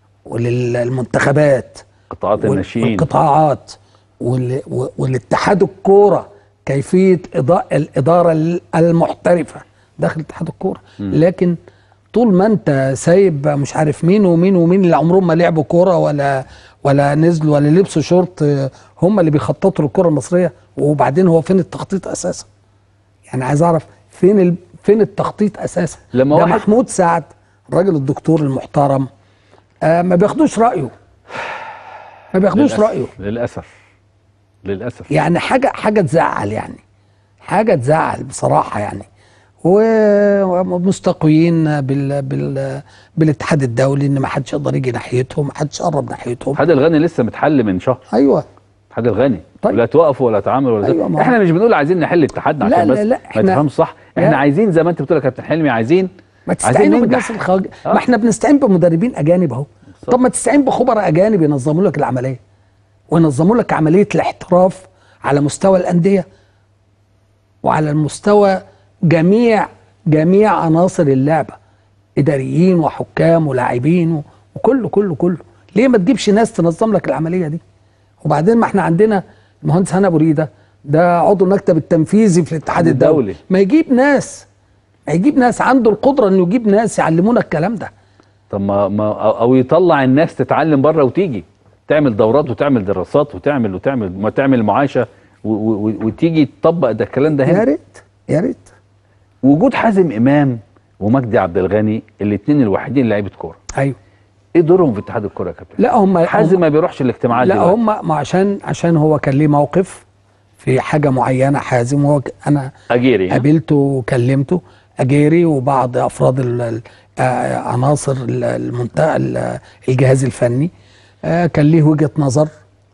وللمنتخبات قطاعات وال- الناشئين والقطاعات وال- و- والاتحاد الكوره كيفيه إضاء الاداره المحترفه داخل اتحاد الكوره لكن طول ما انت سايب مش عارف مين ومين ومين اللي عمرهم ما لعبوا كوره ولا ولا نزلوا ولا لبسوا شورت آه، هم اللي بيخططوا للكره المصريه وبعدين هو فين التخطيط اساسا؟ يعني عايز اعرف فين ال... فين التخطيط اساسا؟ لما ده واحد- محمود سعد الراجل الدكتور المحترم آه ما بياخدوش رايه ما بياخدوش للأسف. رايه للاسف للاسف يعني حاجه حاجه تزعل يعني حاجه تزعل بصراحه يعني و- ومستقويين بال بال بالاتحاد الدولي ان ما حدش يقدر يجي ناحيتهم ما حدش يقرب ناحيتهم الاتحاد الغني لسه متحل من شهر ايوه الاتحاد الغني طيب. ولا توقفوا ولا تعاملوا ولا أيوة، أيوة ما هو- احنا مش بنقول عايزين نحل اتحادنا لا، عشان لا، بس لا، ما إحنا- تفهمش صح احنا لا. عايزين زي ما انت بتقول يا كابتن حلمي عايزين ما عايزين تستعينوا بالناس ننجح الخارج آه. ما احنا بنستعين بمدربين اجانب اهو طب ما تستعين بخبراء اجانب ينظموا لك العمليه وينظموا لك عمليه الاحتراف على مستوى الانديه وعلى المستوى جميع جميع عناصر اللعبه اداريين وحكام ولاعبين و- وكله كله كله ليه ما تجيبش ناس تنظم لك العمليه دي وبعدين ما احنا عندنا المهندس هنا ابو ريده ده عضو المكتب التنفيذي في الاتحاد الدولي الدولي. ما يجيب ناس ما يجيب ناس عنده القدره انه يجيب ناس يعلمونا الكلام ده طب ما, ما أو- او يطلع الناس تتعلم بره وتيجي تعمل دورات وتعمل دراسات وتعمل وتعمل ما تعمل معاشه و- و- و- وتيجي تطبق ده الكلام ده يا هنا ريت يا ريت وجود حازم امام ومجدي عبد الغني الاثنين الوحيدين اللي لعيبه كوره ايوه ايه دورهم في اتحاد الكوره يا كابتن لا هم حازم ما بيروحش الاجتماعات لا دلوقتي. هم ما عشان عشان هو كان ليه موقف في حاجه معينه حازم هو ك- انا اجيري ها؟ قابلته وكلمته اجيري وبعض افراد ال- ال- آه، عناصر ال- المنتهى ال- الجهاز الفني آه، كان ليه وجهه نظر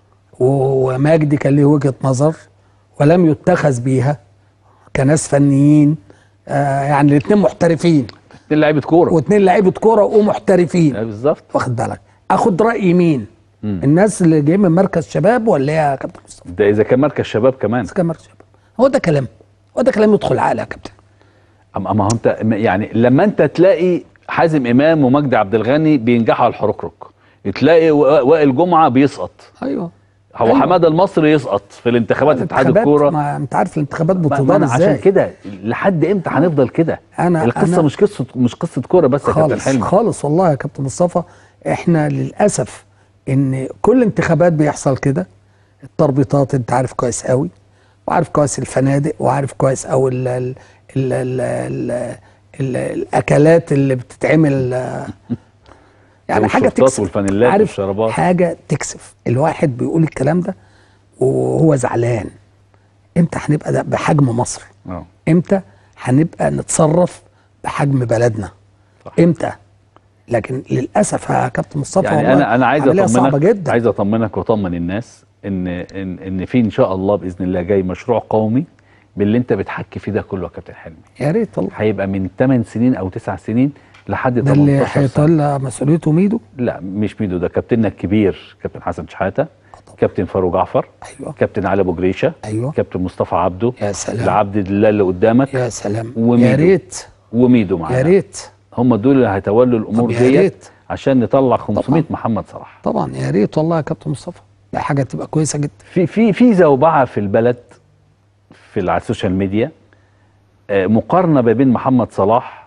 ومجدي كان ليه وجهه نظر ولم يتخذ بيها كناس فنيين آه، يعني الاثنين محترفين اتنين لعيبه كوره واثنين لعيبه كوره ومحترفين آه، بالظبط واخد بالك اخد راي مين مم. الناس اللي جايين من مركز شباب ولا ايه يا كابتن مصطفى ده اذا كان مركز شباب كمان كان مركز شباب هو ده كلام هو ده كلام يدخل عقل يا كابتن اما أما هو انت يعني لما انت تلاقي حازم امام ومجدي عبد الغني بينجحوا على الحركرك تلاقي وا- وائل جمعه بيسقط ايوه هو أيوة. حماده المصري يسقط في الانتخابات اتحاد الانتخابات، الكوره ما انت عارف الانتخابات ما- ما بتدار أنا ازاي عشان كده لحد امتى هنفضل كده أنا- القصه أنا- مش قصه مش قصه كوره بس يا كابتن خالص حلمي خالص والله يا كابتن مصطفى احنا للاسف ان كل انتخابات بيحصل كده التربيطات انت عارف كويس قوي وعارف كويس الفنادق وعارف كويس قوي ال ال ال ال ال ال الاكلات اللي بتتعمل آه، يعني حاجه والشورتات تكسف والفانيلات عارف والشرابات. حاجه تكسف الواحد بيقول الكلام ده وهو زعلان امتى هنبقى ده بحجم مصر اه امتى هنبقى نتصرف بحجم بلدنا صح. امتى لكن للاسف يا كابتن مصطفى يعني والله انا انا عايز عملية صعبه اطمنك جدا عايز اطمنك واطمن الناس ان ان ان في ان شاء الله باذن الله جاي مشروع قومي باللي انت بتحكي فيه ده كله يا كابتن حلمي يا ريت والله هيبقى من 8 سنين او 9 سنين لحد ده اللي 18 سنه هيطلع مسؤوليته ميدو لا مش ميدو ده كابتننا الكبير كابتن حسن شحاته كابتن فاروق جعفر ايوه كابتن علي ابو جريشه ايوه كابتن مصطفى عبده يا سلام العبد الله اللي قدامك يا سلام وميدو. يا ريت وميدو معانا يا ريت هم دول اللي هيتولوا الامور طب يا ديت ريت. عشان نطلع 500 طبعاً. محمد صلاح طبعا يا ريت والله يا كابتن مصطفى ده حاجه تبقى كويسه جدا في في في زوبعه في البلد في ال- على السوشيال ميديا آه، مقارنه ما بين محمد صلاح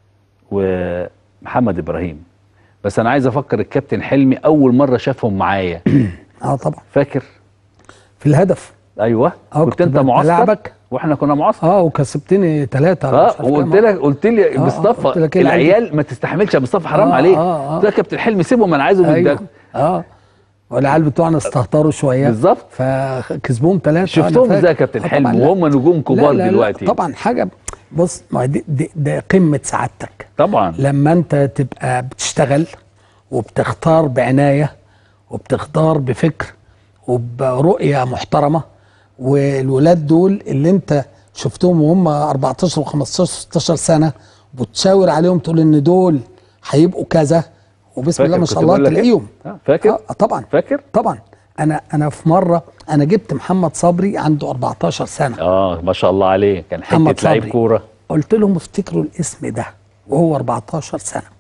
ومحمد ابراهيم بس انا عايز افكر الكابتن حلمي اول مره شافهم معايا اه طبعا فاكر في الهدف ايوه آه، كنت كنت انت معسكر بلعبك. واحنا كنا معسكر اه وكسبتني ثلاثه اه وقلت لك قلت لي آه، قلت مصطفى لك إيه العيال ما تستحملش يا مصطفى حرام آه، عليك آه، آه. قلت لك يا كابتن حلمي سيبهم انا عايزهم ايوه يتدخلوا. اه والعيال بتوعنا استهتروا شويه بالظبط فكسبوهم ثلاثه شفتهم ازاي يا كابتن حلمي لا. وهم نجوم لا كبار لا لا دلوقتي طبعا حاجه بص ما دي, دي, دي قمه سعادتك طبعا لما انت تبقى بتشتغل وبتختار بعنايه وبتختار بفكر وبرؤيه محترمه والولاد دول اللي انت شفتهم وهم 14 و15 16 سنه وتشاور عليهم تقول ان دول هيبقوا كذا وبسم الله فاكر ما كنت شاء الله بقول لك إيه؟ تلاقيهم آه، فاكر آه طبعا فاكر طبعا انا انا في مره انا جبت محمد صبري عنده 14 سنه اه ما شاء الله عليه كان محمد حته لعيب صبري. كوره قلت لهم افتكروا الاسم ده وهو 14 سنه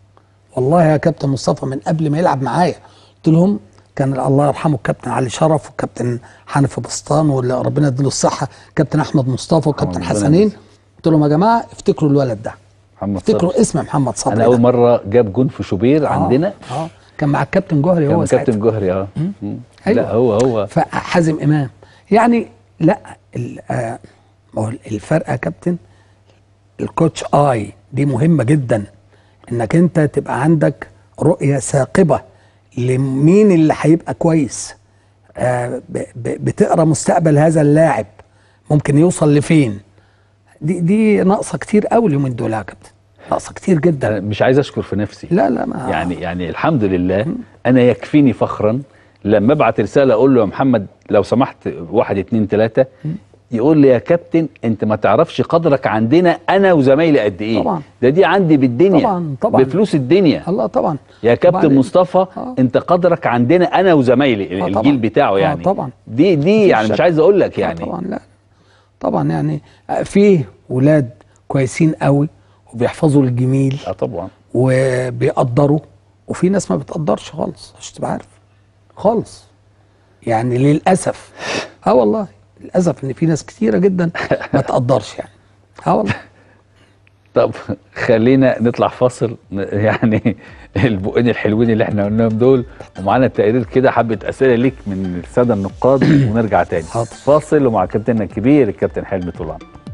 والله يا كابتن مصطفى من قبل ما يلعب معايا قلت لهم كان الله يرحمه الكابتن علي شرف والكابتن حنفي بسطان واللي ربنا يديله الصحه كابتن احمد مصطفى وكابتن ربنا حسنين يديله. قلت لهم يا جماعه افتكروا الولد ده محمد صبري افتكروا اسم محمد صبري انا ده. اول مره جاب جون في شوبير آه، عندنا اه كان مع الكابتن جوهري كان هو ساعتها كابتن جوهري اه مم. أيوة. لا هو هو فحازم امام يعني لا ال- آه، ما هو الفرق يا كابتن الكوتش اي دي مهمه جدا انك انت تبقى عندك رؤيه ثاقبه لمين اللي هيبقى كويس آه، ب- ب- بتقرا مستقبل هذا اللاعب ممكن يوصل لفين دي دي ناقصه كتير قوي اليومين دول يا كابتن ناقصه كتير جدا انا مش عايز اشكر في نفسي لا لا ما يعني يعني الحمد لله انا يكفيني فخرا لما ابعت رساله اقول له يا محمد لو سمحت واحد اتنين تلاته يقول لي يا كابتن انت ما تعرفش قدرك عندنا انا وزمايلي قد ايه طبعا. ده دي عندي بالدنيا طبعا، طبعا. بفلوس الدنيا الله طبعا يا كابتن وبعدين- مصطفى آه. انت قدرك عندنا انا وزمايلي آه، الجيل طبعا. بتاعه آه، يعني طبعا. دي دي مفيش يعني مش شك. عايز اقول لك آه، يعني طبعا لا طبعا يعني فيه ولاد كويسين قوي وبيحفظوا الجميل اه طبعا وبيقدروا وفي ناس ما بتقدرش خالص عشان تبقى عارف خالص يعني للاسف اه والله للاسف ان في ناس كتيره جدا ما تقدرش يعني اه والله طب خلينا نطلع فاصل ن- يعني البقين الحلوين اللي احنا قلناهم دول ومعانا تقرير كده حبه اسئله ليك من الساده النقاد ونرجع تاني حاضر. فاصل ومع كابتننا الكبير الكابتن حلمي طولان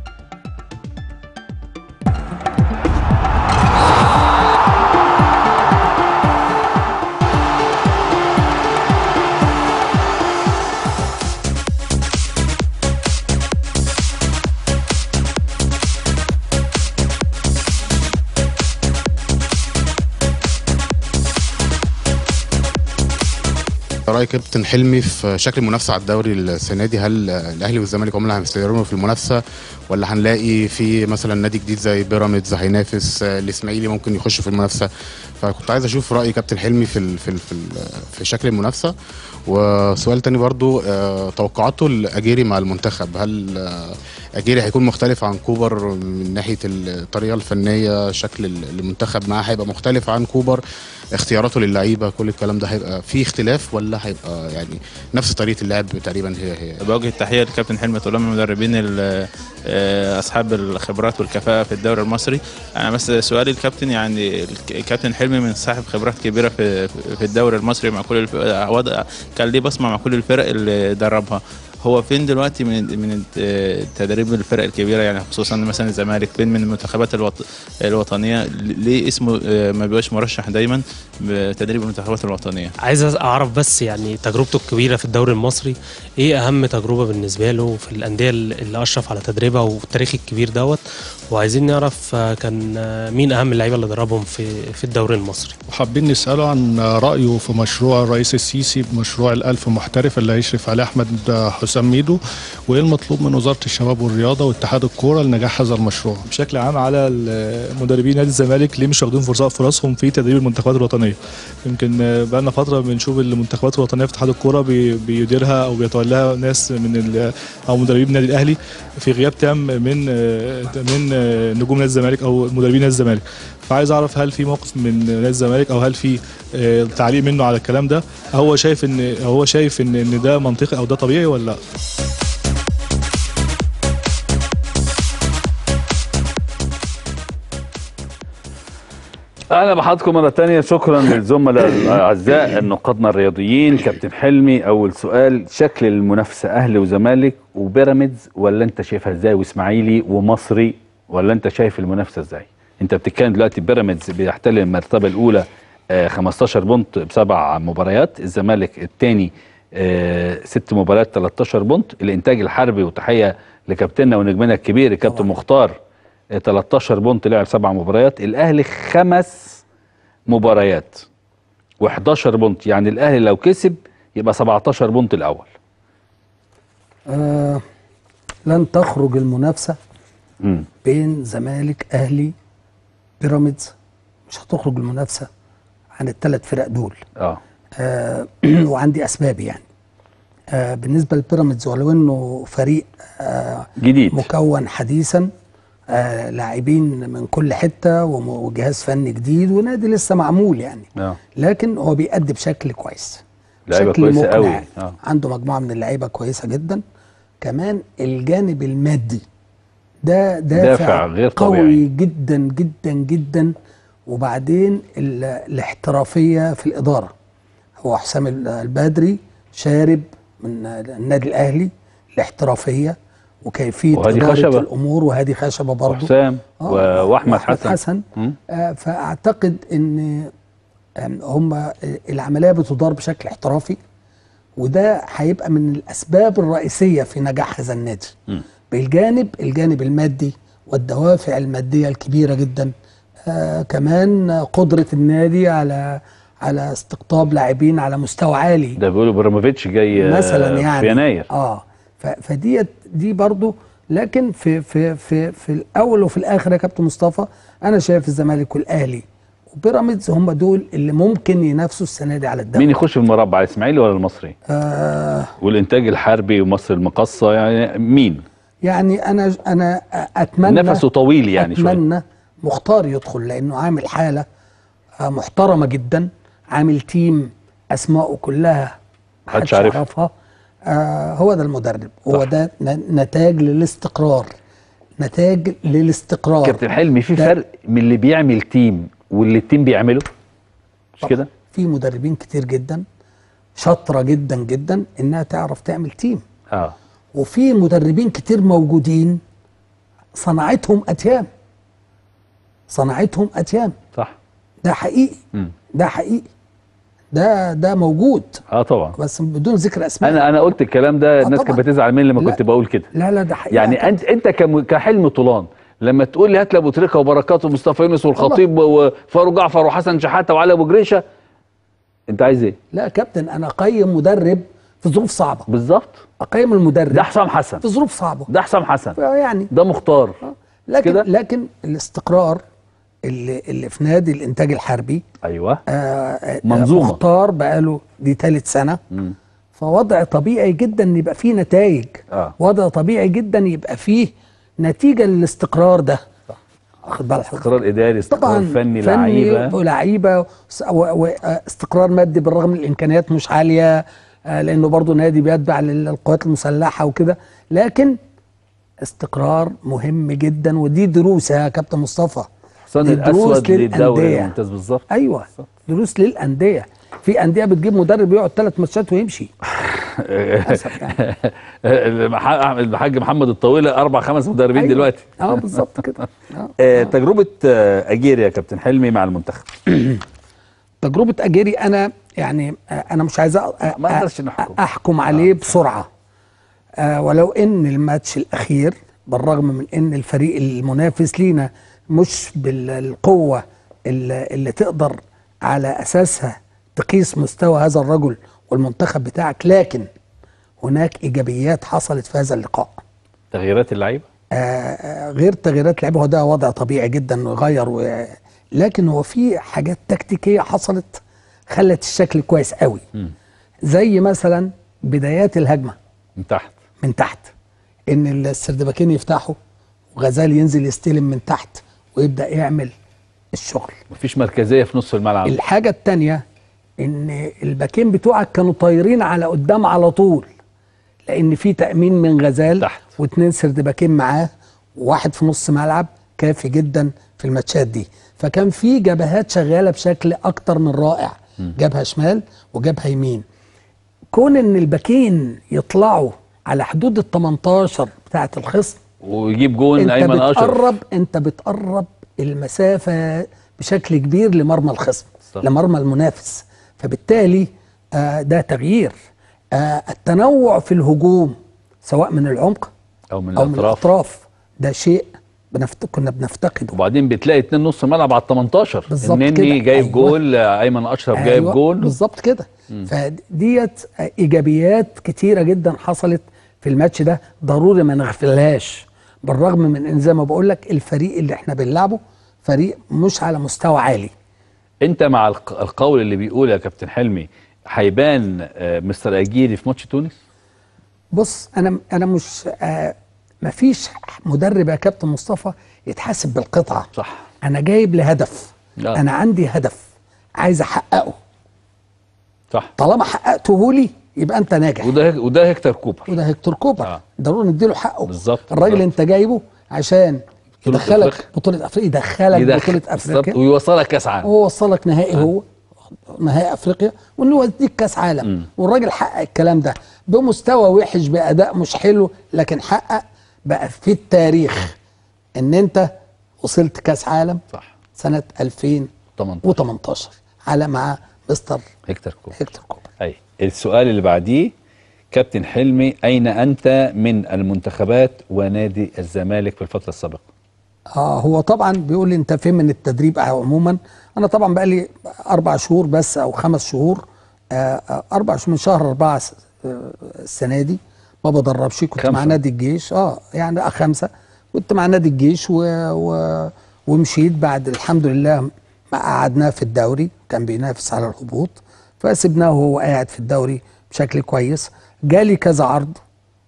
رأي كابتن حلمي في شكل المنافسة على الدوري السنة دي هل الأهلي والزمالك هم اللي هيستمروا في المنافسة ولا هنلاقي في مثلا نادي جديد زي بيراميدز هينافس الإسماعيلي ممكن يخش في المنافسة فكنت عايز أشوف رأي كابتن حلمي في ال في ال في, ال في شكل المنافسة وسؤال تاني برضو آه، توقعاته الأجيري مع المنتخب هل آه، أجيري هيكون مختلف عن كوبر من ناحية الطريقة الفنية شكل المنتخب معاه هيبقى مختلف عن كوبر اختياراته للعيبه كل الكلام ده هيبقى فيه اختلاف ولا هيبقى يعني نفس طريقه اللعب تقريبا هي هي بوجه التحيه لكابتن حلمي طولان من المدربين ال- آه، اصحاب الخبرات والكفاءه في الدوري المصري انا بس سؤالي الكابتن يعني الك- الكابتن حلمي من صاحب خبرات كبيره في في الدوري المصري مع كل الف... وضع كان ليه بصمه مع كل الفرق اللي دربها هو فين دلوقتي من من آه، تدريب الفرق الكبيره يعني خصوصا مثلا الزمالك فين من المنتخبات الوط... الوطنيه ليه اسمه آه، ما بيبقاش مرشح دايما بتدريب المنتخبات الوطنيه عايز اعرف بس يعني تجربته الكبيره في الدوري المصري ايه اهم تجربه بالنسبه له في الانديه اللي اشرف على تدريبها والتاريخ الكبير دوت وعايزين نعرف آه، كان آه، مين اهم اللعيبه اللي دربهم في في الدوري المصري وحابين نسأله عن رأيه في مشروع الرئيس السيسي بمشروع الألف محترف اللي هيشرف عليه أحمد حسام ميدو وإيه المطلوب من وزارة الشباب والرياضة واتحاد الكورة لنجاح هذا المشروع بشكل عام على مدربين نادي الزمالك ليه مش واخدين فرص فرصهم في تدريب المنتخبات الوطنيه يمكن بقى لنا فتره بنشوف المنتخبات الوطنيه في اتحاد الكوره بي- بيديرها او بيتولاها ناس من ال- او مدربين النادي الاهلي في غياب تام من من نجوم نادي الزمالك او مدربين نادي الزمالك فعايز اعرف هل في موقف من نادي الزمالك او هل في آه، تعليق منه على الكلام ده هو شايف ان هو شايف ان ان ده منطقي او ده طبيعي ولا لا اهلا بحضراتكم مره تانية شكرا للزملاء الاعزاء نقادنا الرياضيين كابتن حلمي اول سؤال شكل المنافسه اهلي وزمالك وبيراميدز ولا انت شايفها ازاي واسماعيلي ومصري ولا انت شايف المنافسه ازاي انت بتتكلم دلوقتي بيراميدز بيحتل المرتبه الاولى آه، 15 بونت بسبع مباريات الزمالك الثاني ست مباريات 13 بونت الانتاج الحربي وتحيه لكابتننا ونجمنا الكبير الكابتن طبعا. مختار آه، 13 بونت لعب سبع مباريات الاهلي خمس مباريات و11 بونت يعني الاهلي لو كسب يبقى 17 بونت الاول آه لن تخرج المنافسه امم بين زمالك اهلي بيراميدز مش هتخرج المنافسه عن الثلاث فرق دول اه آه وعندي اسباب يعني آه بالنسبه لبيراميدز ولو انه فريق آه جديد مكون حديثا آه لاعبين من كل حته وم- وجهاز فني جديد ونادي لسه معمول يعني اه لكن هو بيأدي بشكل كويس لعيبة بشكل كويسة مقنع. قوي. آه. عنده مجموعه من اللعيبه كويسه جدا كمان الجانب المادي ده دافع, دافع غير قوي طبيعي. جدا جدا جدا وبعدين ال- الاحترافيه في الاداره هو حسام ال- البدري شارب من النادي الاهلي الاحترافيه وكيفيه وهادي اداره خشبة. الامور وهادي خشبه برضه وحسام آه، و- واحمد حسن حسن مم. آه، فاعتقد ان آم، هم العمليه بتدار بشكل احترافي وده هيبقى من الاسباب الرئيسيه في نجاح هذا النادي مم. بالجانب الجانب المادي والدوافع الماديه الكبيره جدا آه كمان قدره النادي على على استقطاب لاعبين على مستوى عالي ده بيقولوا ابراهيموفيتش جاي آه، مثلا يعني في يناير اه ف- فديت دي برضو لكن في في في في الاول وفي الاخر يا كابتن مصطفى انا شايف الزمالك والاهلي وبيراميدز هم دول اللي ممكن ينافسوا السنه دي على الدوري مين يخش في المربع الاسماعيلي ولا المصري آه والانتاج الحربي ومصر المقاصه يعني مين يعني انا انا اتمنى نفسه طويل يعني شويه اتمنى مختار يدخل لانه عامل حاله آه، محترمه جدا عامل تيم اسماءه كلها محدش عارفها. يعرفها آه هو ده المدرب هو صح. ده ن- نتاج للاستقرار نتاج للاستقرار كابتن حلمي في ده- فرق من اللي بيعمل تيم واللي التيم بيعمله مش طبعاً. كده في مدربين كتير جدا شاطره جدا جدا انها تعرف تعمل تيم اه وفي مدربين كتير موجودين صناعتهم اتيام صناعتهم اتيام صح ده حقيقي مم. ده حقيقي ده ده موجود اه طبعا بس بدون ذكر اسماء انا انا قلت الكلام ده الناس كانت طبعاً. بتزعل مني لما لا. كنت بقول كده لا لا ده حقيقي يعني انت انت كم- كحلم طولان لما تقول لي هات لي ابو تريكه وبركات ومصطفى يونس والخطيب وفاروق جعفر وحسن شحاته وعلي ابو جريشه انت عايز ايه لا يا كابتن انا اقيم مدرب في ظروف صعبه بالظبط اقيم المدرب ده حسام حسن في ظروف صعبه ده حسام حسن يعني ده مختار لكن كده؟ لكن الاستقرار اللي اللي في نادي الانتاج الحربي ايوه آه، آه، منظومة. مختار بقاله دي ثالث سنه مم. فوضع طبيعي جدا ان يبقى فيه نتائج آه. وضع طبيعي جدا يبقى فيه نتيجه للاستقرار ده واخد بال حضرتك استقرار اداري استقرار طبعا فني لعيبه ولعيبه واستقرار مادي بالرغم من الامكانيات مش عاليه آه، لانه برضه نادي بيتبع للقوات المسلحه وكده لكن استقرار مهم جدا ودي دروس يا كابتن مصطفى حسام دي دروس الاسود للدوري للأندية. الممتاز بالظبط ايوه دروس للانديه في انديه بتجيب مدرب يقعد ثلاث ماتشات ويمشي للأسف يعني. المح- الحاج محمد الطويله اربع خمس مدربين أيوة. دلوقتي اه بالظبط كده آه. آه، تجربه آه، اجيري يا كابتن حلمي مع المنتخب تجربه اجيري انا يعني آه، انا مش عايز أ- أ- ما نقدرش نحكم. احكم عليه بسرعه آه ولو ان الماتش الاخير بالرغم من ان الفريق المنافس لينا مش بالقوه اللي, اللي تقدر على اساسها تقيس مستوى هذا الرجل والمنتخب بتاعك لكن هناك ايجابيات حصلت في هذا اللقاء تغييرات اللعيبه آه، آه، غير تغييرات لعيبه هو ده وضع طبيعي جدا انه يغير و... لكن هو في حاجات تكتيكيه حصلت خلت الشكل كويس قوي مم. زي مثلا بدايات الهجمه من تحت من تحت ان السردباكين يفتحوا وغزال ينزل يستلم من تحت ويبدا يعمل الشغل مفيش مركزيه في نص الملعب الحاجه الثانيه ان الباكين بتوعك كانوا طايرين على قدام على طول لان في تامين من غزال تحت. واثنين سردباكين معاه وواحد في نص ملعب كافي جدا في الماتشات دي فكان في جبهات شغاله بشكل اكتر من رائع جبهه شمال وجبهه يمين كون ان الباكين يطلعوا على حدود ال 18 بتاعه الخصم ويجيب جون انت ايمن اشرف بتقرب انت بتقرب المسافه بشكل كبير لمرمى الخصم صح. لمرمى المنافس فبالتالي آه ده تغيير آه التنوع في الهجوم سواء من العمق او من او من الاطراف الاطراف ده شيء بنفت... كنا بنفتقده وبعدين بتلاقي اتنين نص ملعب على ال 18 بالظبط النني كده. جايب أيوة. جول آه، ايمن اشرف جايب أيوة، جول بالظبط كده فديت ايجابيات كتيره جدا حصلت في الماتش ده ضروري ما نغفلهاش بالرغم من ان زي ما بقول لك الفريق اللي احنا بنلعبه فريق مش على مستوى عالي انت مع الق- القول اللي بيقول يا كابتن حلمي هيبان آه، مستر اجيري في ماتش تونس بص انا انا مش آه مفيش مدرب يا كابتن مصطفى يتحاسب بالقطعه صح انا جايب لهدف آه. انا عندي هدف عايز احققه صح طالما حققته لي يبقى انت ناجح وده وده هيكتور كوبر وده هيكتور كوبر آه. ضروري نديله حقه بالظبط، الراجل بالظبط. انت جايبه عشان بطولة يدخلك أفريقيا. بطوله افريقيا يدخلك بطوله بالظبط افريقيا ويوصلك كاس عالم هو وصلك نهائي هو نهائي افريقيا وانه يوديك كاس عالم والراجل حقق الكلام ده بمستوى وحش باداء مش حلو لكن حقق بقى في التاريخ ان انت وصلت كاس عالم صح سنه 18 2018 على مع مستر هيكتور كوبر هيكتور كوبر اي السؤال اللي بعديه كابتن حلمي اين انت من المنتخبات ونادي الزمالك في الفتره السابقه اه هو طبعا بيقول لي انت فين من التدريب عموما انا طبعا بقى لي اربع شهور بس او خمس شهور آه آه، اربع شهور من شهر اربعه س- آه، السنه دي ما بدربش كنت خمسة. مع نادي الجيش اه يعني آه خمسه كنت مع نادي الجيش و... و... ومشيت بعد الحمد لله ما قعدناه في الدوري كان بينافس على الهبوط فسبناه وهو قاعد في الدوري بشكل كويس جالي كذا عرض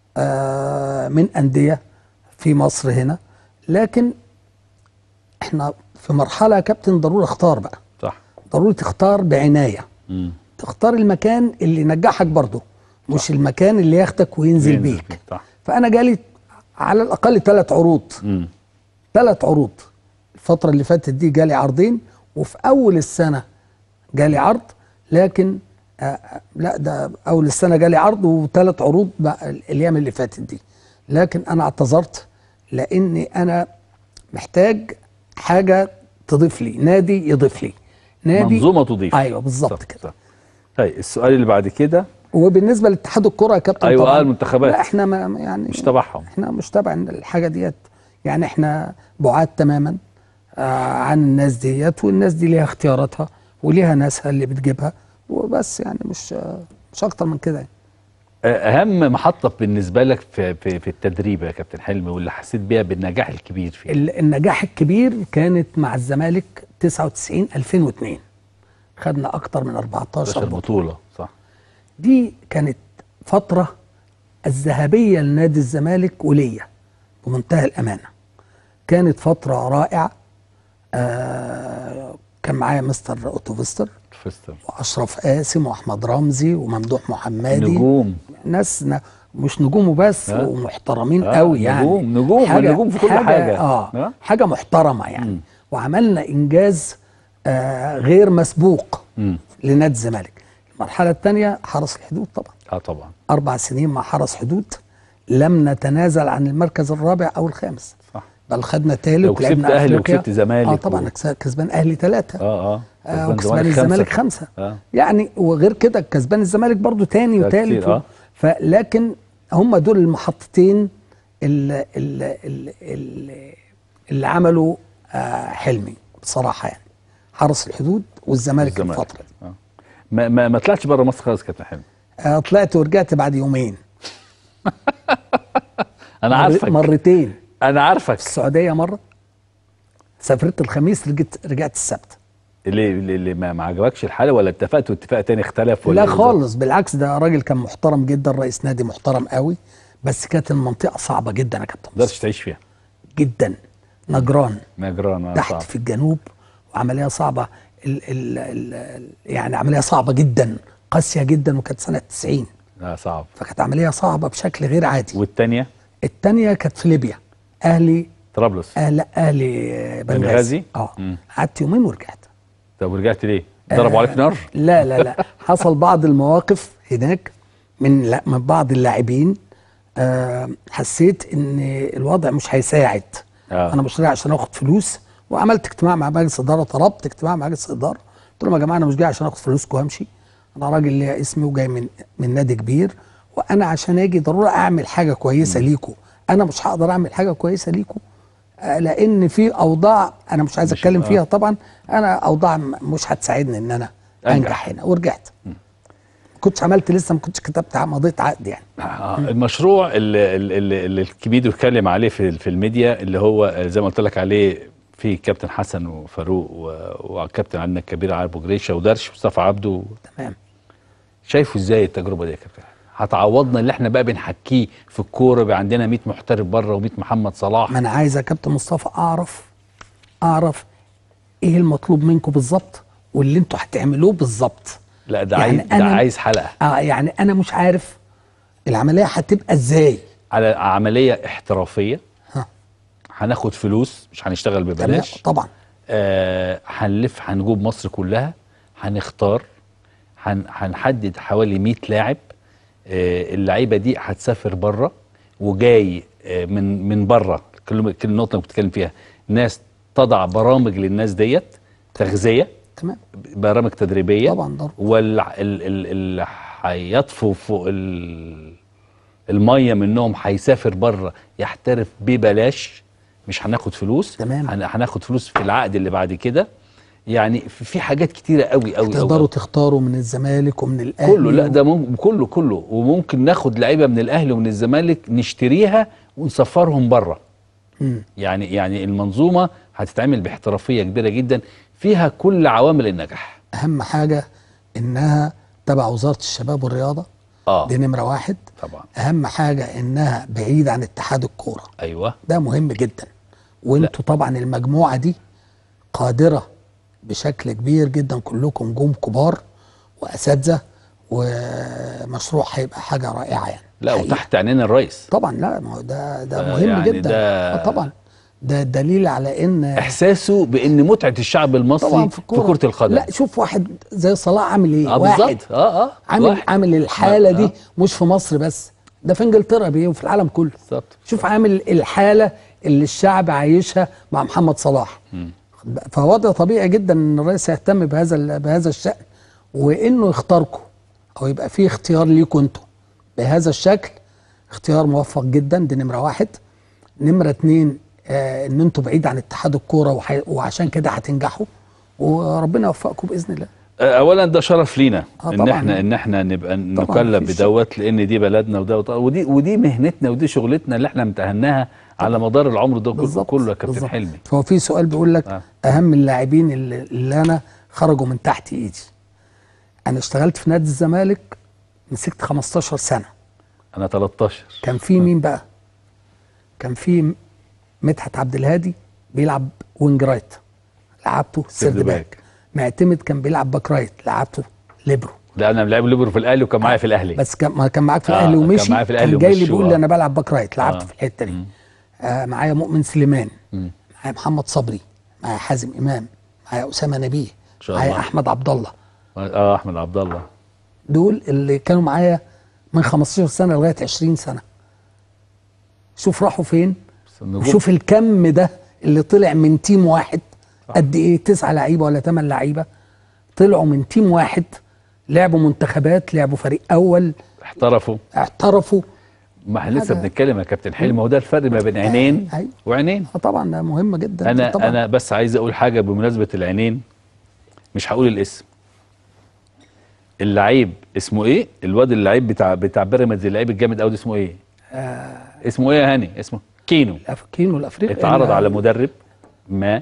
آه من انديه في مصر هنا لكن احنا في مرحله يا كابتن ضروري اختار بقى صح ضروري تختار بعنايه مم. تختار المكان اللي ينجحك برضه مش المكان اللي ياخدك وينزل ينزل بيك بيك، صح. فانا جالي على الاقل ثلاث عروض مم. ثلاث عروض الفتره اللي فاتت دي جالي عرضين وفي اول السنه جالي عرض لكن آه آه، لا ده اول السنه جالي عرض وثلاث عروض بقى الايام اللي فاتت دي لكن انا اعتذرت لاني انا محتاج حاجه تضيف لي نادي يضيف لي نادي منظومه تضيف ايوه بالظبط صح، كده صح. طيب السؤال اللي بعد كده وبالنسبه لاتحاد الكره يا كابتن أيوة، طبعا آه، المنتخبات. لا احنا ما يعني مش تبعهم احنا مش تبع الحاجه ديت يعني احنا بعاد تماما آه عن الناس ديت والناس دي ليها اختياراتها وليها ناسها اللي بتجيبها وبس يعني مش آه مش اكتر من كده يعني. اهم محطه بالنسبه لك في في, في التدريب يا كابتن حلمي واللي حسيت بيها بالنجاح الكبير فيه ال- النجاح الكبير كانت مع الزمالك 99 2002 خدنا اكتر من 14 14 بطوله بطوله صح دي كانت فترة الذهبية لنادي الزمالك وليا بمنتهى الأمانة كانت فترة رائعة آه كان معايا مستر أوتوفيستر فيستر وأشرف قاسم وأحمد رمزي وممدوح محمدي نجوم ناس ن- مش نجوم وبس آه. ومحترمين آه، قوي يعني نجوم- نجوم، نجوم في كل حاجة. اه آه. حاجه محترمه يعني مم. وعملنا انجاز آه غير مسبوق مم. لنادي الزمالك المرحله الثانيه حرس الحدود طبعا اه طبعا اربع سنين مع حرس حدود لم نتنازل عن المركز الرابع او الخامس صح بل خدنا لو ثالث كسبت ولعبنا أهلي افريقيا وكسبت زمالك اه طبعا و- كسبان اهلي ثلاثه اه اه آه وكسبان الزمالك خمسه اه يعني وغير كده كسبان الزمالك برضو تاني ده وتالت كتير، آه. فلكن هم دول المحطتين اللي, اللي, اللي, اللي عملوا آه حلمي بصراحه يعني حرس الحدود والزمالك الزمالك. الفتره دي آه. ما ما, ما طلعتش بره مصر خالص كابتن حلمي آه طلعت ورجعت بعد يومين انا مر- عارفك مرتين انا عارفك السعوديه مره سافرت الخميس رجعت رجعت السبت اللي اللي اللي ما ما عجبكش الحاله ولا اتفقت واتفاق تاني اختلف ولا لا إيه بالظبط؟ خالص بالعكس ده راجل كان محترم جدا رئيس نادي محترم قوي بس كانت المنطقه صعبه جدا يا كابتن ما مصطفى. تقدرش تعيش فيها جدا نجران نجران آه، تحت صعب. في الجنوب وعمليه صعبه ال ال ال يعني عمليه صعبه جدا قاسيه جدا وكانت سنه 90 اه صعب فكانت عمليه صعبه بشكل غير عادي والتانيه الثانيه كانت في ليبيا اهلي طرابلس آه لا اهلي بنغازي؟ بنغازي اه مم. قعدت يومين ورجعت طب ورجعت ليه؟ ضربوا عليك نار؟ لا لا لا حصل بعض المواقف هناك من لا من بعض اللاعبين آه حسيت ان الوضع مش هيساعد آه. انا مش رايح عشان اخد فلوس وعملت اجتماع مع مجلس اداره طلبت اجتماع مع مجلس اداره قلت لهم يا جماعه انا مش جاي عشان اخد فلوسكم وامشي انا راجل ليا اسمي وجاي من من نادي كبير وانا عشان اجي ضروري اعمل حاجه كويسه ليكم انا مش هقدر اعمل حاجه كويسه ليكم آه، لان في اوضاع انا مش عايز مش- اتكلم آه. فيها طبعا انا اوضاع م- مش هتساعدني ان انا أنجح. انجح هنا ورجعت ما كنتش عملت لسه ما كنتش كتبت ع- مضيت عقد يعني آه، المشروع اللي, اللي, اللي الكبير اتكلم عليه في, في الميديا اللي هو زي ما قلت لك عليه في كابتن حسن وفاروق و- وكابتن عندنا الكبير علي ابو جريشه ودرش مصطفى عبده تمام شايفه ازاي التجربه دي يا كابتن هتعوضنا اللي احنا بقى بنحكيه في الكوره بقى عندنا 100 محترف بره و100 محمد صلاح ما انا عايز يا كابتن مصطفى اعرف اعرف ايه المطلوب منكم بالظبط واللي انتوا هتعملوه بالظبط لا ده يعني عايز ده أنا- عايز حلقه اه يعني انا مش عارف العمليه هتبقى ازاي على عمليه احترافيه ها. هناخد فلوس مش هنشتغل تمام ببلاش طبعا آه، هنلف هنجوب مصر كلها هنختار هن هنحدد حوالي 100 لاعب آه، اللعيبه دي هتسافر بره وجاي آه، من من بره كل كل النقطه اللي بتتكلم فيها ناس تضع برامج للناس ديت تغذيه تمام برامج تدريبيه طبعا ضروري. واللي هيطفو فوق ال- الميه منهم هيسافر بره يحترف ببلاش مش هناخد فلوس تمام. هن- هناخد فلوس في العقد اللي بعد كده يعني في في حاجات كتيره قوي قوي تقدروا قوي تختاروا من الزمالك ومن الاهلي كله لا و- ده ممكن كله كله وممكن ناخد لعيبه من الاهلي ومن الزمالك نشتريها ونسفرهم بره مم. يعني يعني المنظومه هتتعمل باحترافيه كبيره جدا فيها كل عوامل النجاح اهم حاجه انها تبع وزاره الشباب والرياضه اه دي نمره واحد طبعا اهم حاجه انها بعيد عن اتحاد الكوره ايوه ده مهم جدا وانتوا طبعا المجموعه دي قادره بشكل كبير جدا كلكم نجوم كبار واساتذه ومشروع هيبقى حاجه رائعه يعني لا حقيقة. وتحت عينين الرئيس طبعا لا ما هو ده ده آه، مهم يعني جدا ده- آه طبعا ده دليل على ان احساسه بان متعه الشعب المصري طبعا في في كرة, الكوره القدم لا شوف واحد زي صلاح عامل ايه اه واحد بالظبط اه اه عامل واحد. عامل الحاله آه. دي مش في مصر بس ده في انجلترا بيه وفي العالم كله بالظبط شوف عامل الحاله اللي الشعب عايشها مع محمد صلاح فوضع طبيعي جدا ان الرئيس يهتم بهذا ال- بهذا الشان وانه يختاركم او يبقى فيه اختيار ليكم انتوا بهذا الشكل اختيار موفق جدا دي نمره واحد نمره اتنين آه ان انتوا بعيد عن اتحاد الكوره وحي- وعشان كده هتنجحوا وربنا يوفقكم باذن الله آه، اولا ده شرف لينا آه ان طبعاً. احنا ان احنا نبقى طبعاً نكلم مفيش بدوت لان دي بلدنا وده ودي ودي مهنتنا ودي شغلتنا اللي احنا امتهناها على مدار العمر ده كله بالظبط كله يا كابتن بالظبط. حلمي فهو في سؤال بيقول لك آه. اهم اللاعبين اللي, اللي انا خرجوا من تحت ايدي انا اشتغلت في نادي الزمالك مسكت 15 سنه انا 13 كان في مين بقى كان في مدحت عبد الهادي بيلعب وينج رايت لعبته سيرد باك. باك معتمد كان بيلعب باك رايت لعبته ليبرو لا انا لعب ليبرو في الاهلي وكان معايا في الاهلي بس كان ما كان معاك في آه، الاهلي كان ومشي معايا في الأهلي كان جاي لي ومشي، بيقول آه. لي انا بلعب باك رايت لعبت آه. في الحته دي آه معايا مؤمن سليمان معايا محمد صبري معايا حازم امام معايا اسامه نبيه شاء معايا الله. احمد عبد الله اه احمد عبد الله دول اللي كانوا معايا من 15 سنه لغايه 20 سنه شوف راحوا فين بس النجوم- شوف الكم ده اللي طلع من تيم واحد قد ايه تسعة لعيبه ولا ثمان لعيبه طلعوا من تيم واحد لعبوا منتخبات لعبوا فريق اول احترفوا اعترفوا ما احنا لسه حاجة- بنتكلم يا كابتن حلمي هو ده الفرق ما بين عينين أيوة. وعينين آه طبعا ده مهم جدا انا طبعا انا بس عايز اقول حاجه بمناسبه العينين مش هقول الاسم اللعيب اسمه ايه الواد اللعيب بتاع بتاع بيراميدز اللعيب الجامد قوي ده اسمه ايه آه اسمه ايه يا هاني اسمه كينو الافريقيين والافريقي اتعرض ال- على مدرب ما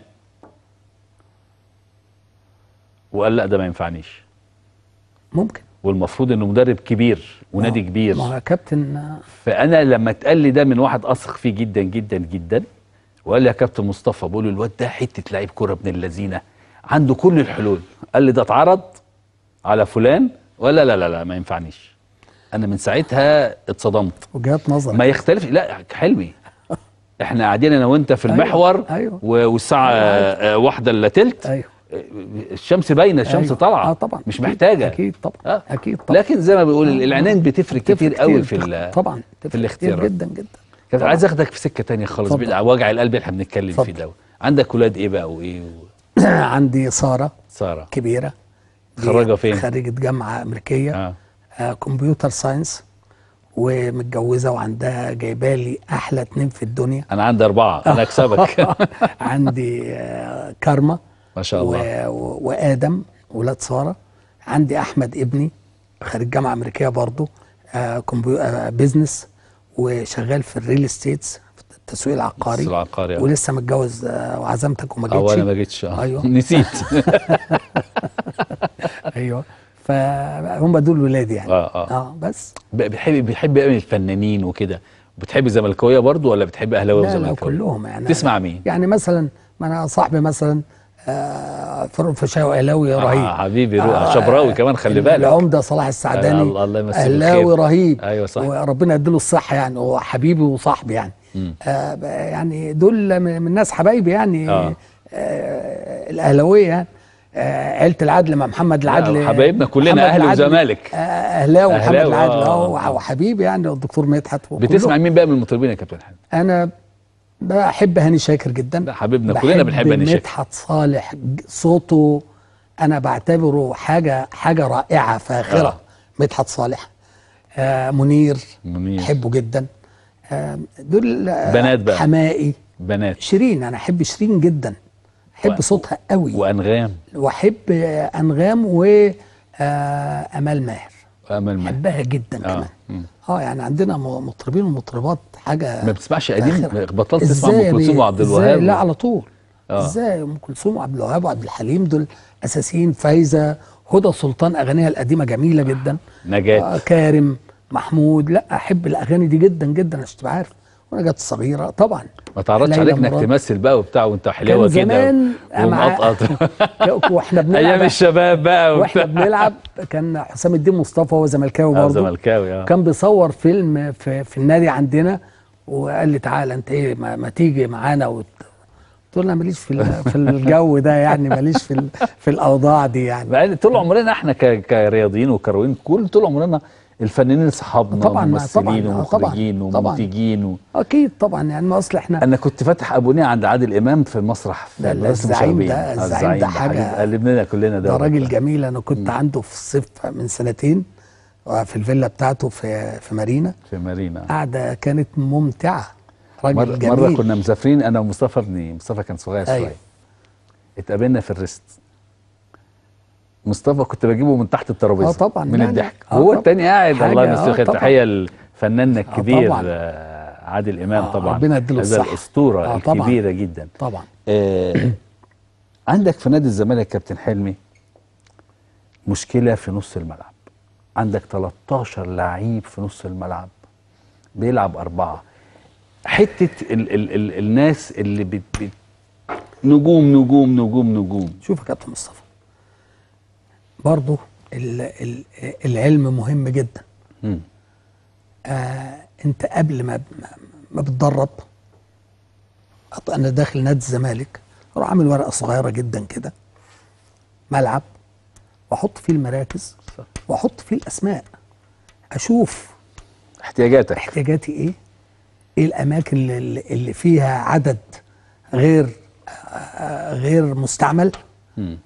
وقال لا ده ما ينفعنيش ممكن والمفروض انه مدرب كبير ونادي آه، كبير ما هو يا كابتن آه، فانا لما اتقال لي ده من واحد اثق فيه جدا جدا جدا وقال لي يا كابتن مصطفى بقول له الواد ده حته لعيب كوره ابن اللذينه عنده كل الحلول قال لي ده اتعرض على فلان ولا لا لا لا ما ينفعنيش انا من ساعتها اتصدمت وجهات نظر ما يختلف لا حلمي احنا قاعدين انا وانت في أيوة، المحور أيوة. و- والساعه آه، واحده الا تلت ايوه الشمس باينه الشمس أيوة. طالعه اه طبعا مش أكيد، محتاجه اكيد طبعا آه. اكيد طبعا لكن زي ما بيقول آه، العنان آه. بتفرق بتفرق كتير قوي في بتفرق- ال- طبعا في تفرق الاختيارات كتير جدا جدا كنت طبعاً. عايز اخدك في سكه تانية خالص اتفضل. بعيد عن وجع القلب اللي احنا بنتكلم فيه اتفضل. ده عندك ولاد ايه بقى وايه و- عندي ساره ساره كبيره دي خرجة فين؟ خريجه جامعه امريكيه اه آه كمبيوتر ساينس ومتجوزه وعندها جايبه لي احلى اتنين في الدنيا انا عندي اربعه انا اكسبك عندي آه كارما ما شاء الله و... و... وادم ولاد ساره عندي احمد ابني خريج جامعه امريكيه برضه آه كمبيو... آه بيزنس وشغال في الريل استيتس في التسويق العقاري التسويق العقاري، آه. ولسه متجوز آه وعزمتك وما او جيتش انا ما جيتش آه. أيوة. نسيت ايوه فهم دول ولادي يعني اه اه اه بس ب- بتحب بتحب قوي الفنانين وكده بتحب الزملكاويه برضو ولا بتحب اهلاويه لا لا وزملكاويه كلهم يعني تسمع مين يعني مثلا ما انا صاحبي مثلا آه فاروق فشاوي اهلاوي رهيب آه حبيبي روح شبراوي كمان خلي بالك العمده صلاح السعداني آه، الله- الله يمسيه اهلاوي بالخير. رهيب ايوه صح وربنا يديله الصحه يعني هو حبيبي وصاحبي يعني مم. آه ب- يعني دول من من الناس حبايبي يعني آه. آه الاهلاويه يعني آه عيله العدل مع محمد العدل لا، حبايبنا كلنا محمد أهلي العدل، وزمالك. آه، اهلاوي محمد أهلاوي، العدل آه، اه آه. وح- وحبيبي يعني الدكتور مدحت وكلهم. بتسمع مين بقى من المطربين يا كابتن حمد انا بحب هاني شاكر جدا لا حبيبنا كلنا بنحب هاني شاكر مدحت صالح ج- صوته انا بعتبره حاجه حاجه رائعه فاخره آه. مدحت صالح آه منير منير بحبه جدا آه دول آه، بنات بقى. حمائي بنات شيرين انا احب شيرين جدا احب و- صوتها قوي وانغام واحب آه، انغام و آه، امال ماهر وامل ما احبها جدا اه كمان مم. اه يعني عندنا م- مطربين ومطربات حاجه ما بتسمعش قديم فاخرة. بطلت تسمع إزاي ام كلثوم يعني- وعبد إزاي؟ الوهاب لا على طول آه. ازاي ام كلثوم وعبد الوهاب وعبد الحليم دول اساسيين فايزه هدى سلطان اغانيها القديمه جميله جدا نجاة آه كارم محمود لا احب الاغاني دي جدا جدا عشان تبقى عارف ونجاة الصغيره طبعا ما تعرضش ليلى عليك انك مراد. تمثل بقى وبتاع وانت حلوه كان كده زمان مع- ومقطقط واحنا بنلعب ايام الشباب بقى واحنا وبتاع بنلعب كان حسام الدين مصطفى هو زملكاوي اه برضه زملكاوي اه كان بيصور فيلم في, في النادي عندنا وقال لي تعالى انت ايه ما, ما تيجي معانا وت... قلت له انا ماليش في ال- في الجو ده يعني ماليش في ال- في الاوضاع دي يعني مع إن طول عمرنا احنا ك- كرياضيين وكرويين كل طول عمرنا الفنانين اصحابنا طبعاً، وممثلين طبعاً، آه، ومخرجين طبعاً، طبعاً. ومنتجين و... اكيد طبعا يعني ما اصل احنا انا كنت فاتح ابونيه عند عادل امام في المسرح في لا، لا، مدرسة الزعيم المشاغبين. ده- آه، الزعيم ده حاجة- حبيب قلبنا كلنا ده ده راجل جميل انا كنت عنده في الصيف من سنتين في الفيلا بتاعته في في مارينا في مارينا قعده كانت ممتعه راجل مرة, جميل مرة كنا مسافرين انا ومصطفى ابني مصطفى كان صغير أيوة. شويه اتقابلنا في الريست مصطفى كنت بجيبه من تحت الترابيزه آه طبعاً، من لا، لا. الضحك آه وهو طبعاً. التاني قاعد حاجة، الله يمسيه آه خير طبعاً. تحيه لفناننا الكبير طبعاً. آه، عادل امام آه، طبعا ربنا يديله هذا الصحة. الاسطوره آه، طبعاً. الكبيره جدا طبعا آه عندك في نادي الزمالك كابتن حلمي مشكله في نص الملعب عندك 13 لعيب في نص الملعب بيلعب اربعه حته ال ال ال الناس اللي بت بت نجوم نجوم نجوم نجوم شوف يا كابتن مصطفى برضه ال ال العلم مهم جدا مم. آه انت قبل ما ما, ما بتدرب أط- انا داخل نادي الزمالك اروح اعمل ورقه صغيره جدا كده ملعب واحط فيه المراكز واحط فيه الاسماء اشوف احتياجاتك احتياجاتي ايه ايه الاماكن اللي, اللي فيها عدد غير آه، غير مستعمل مم.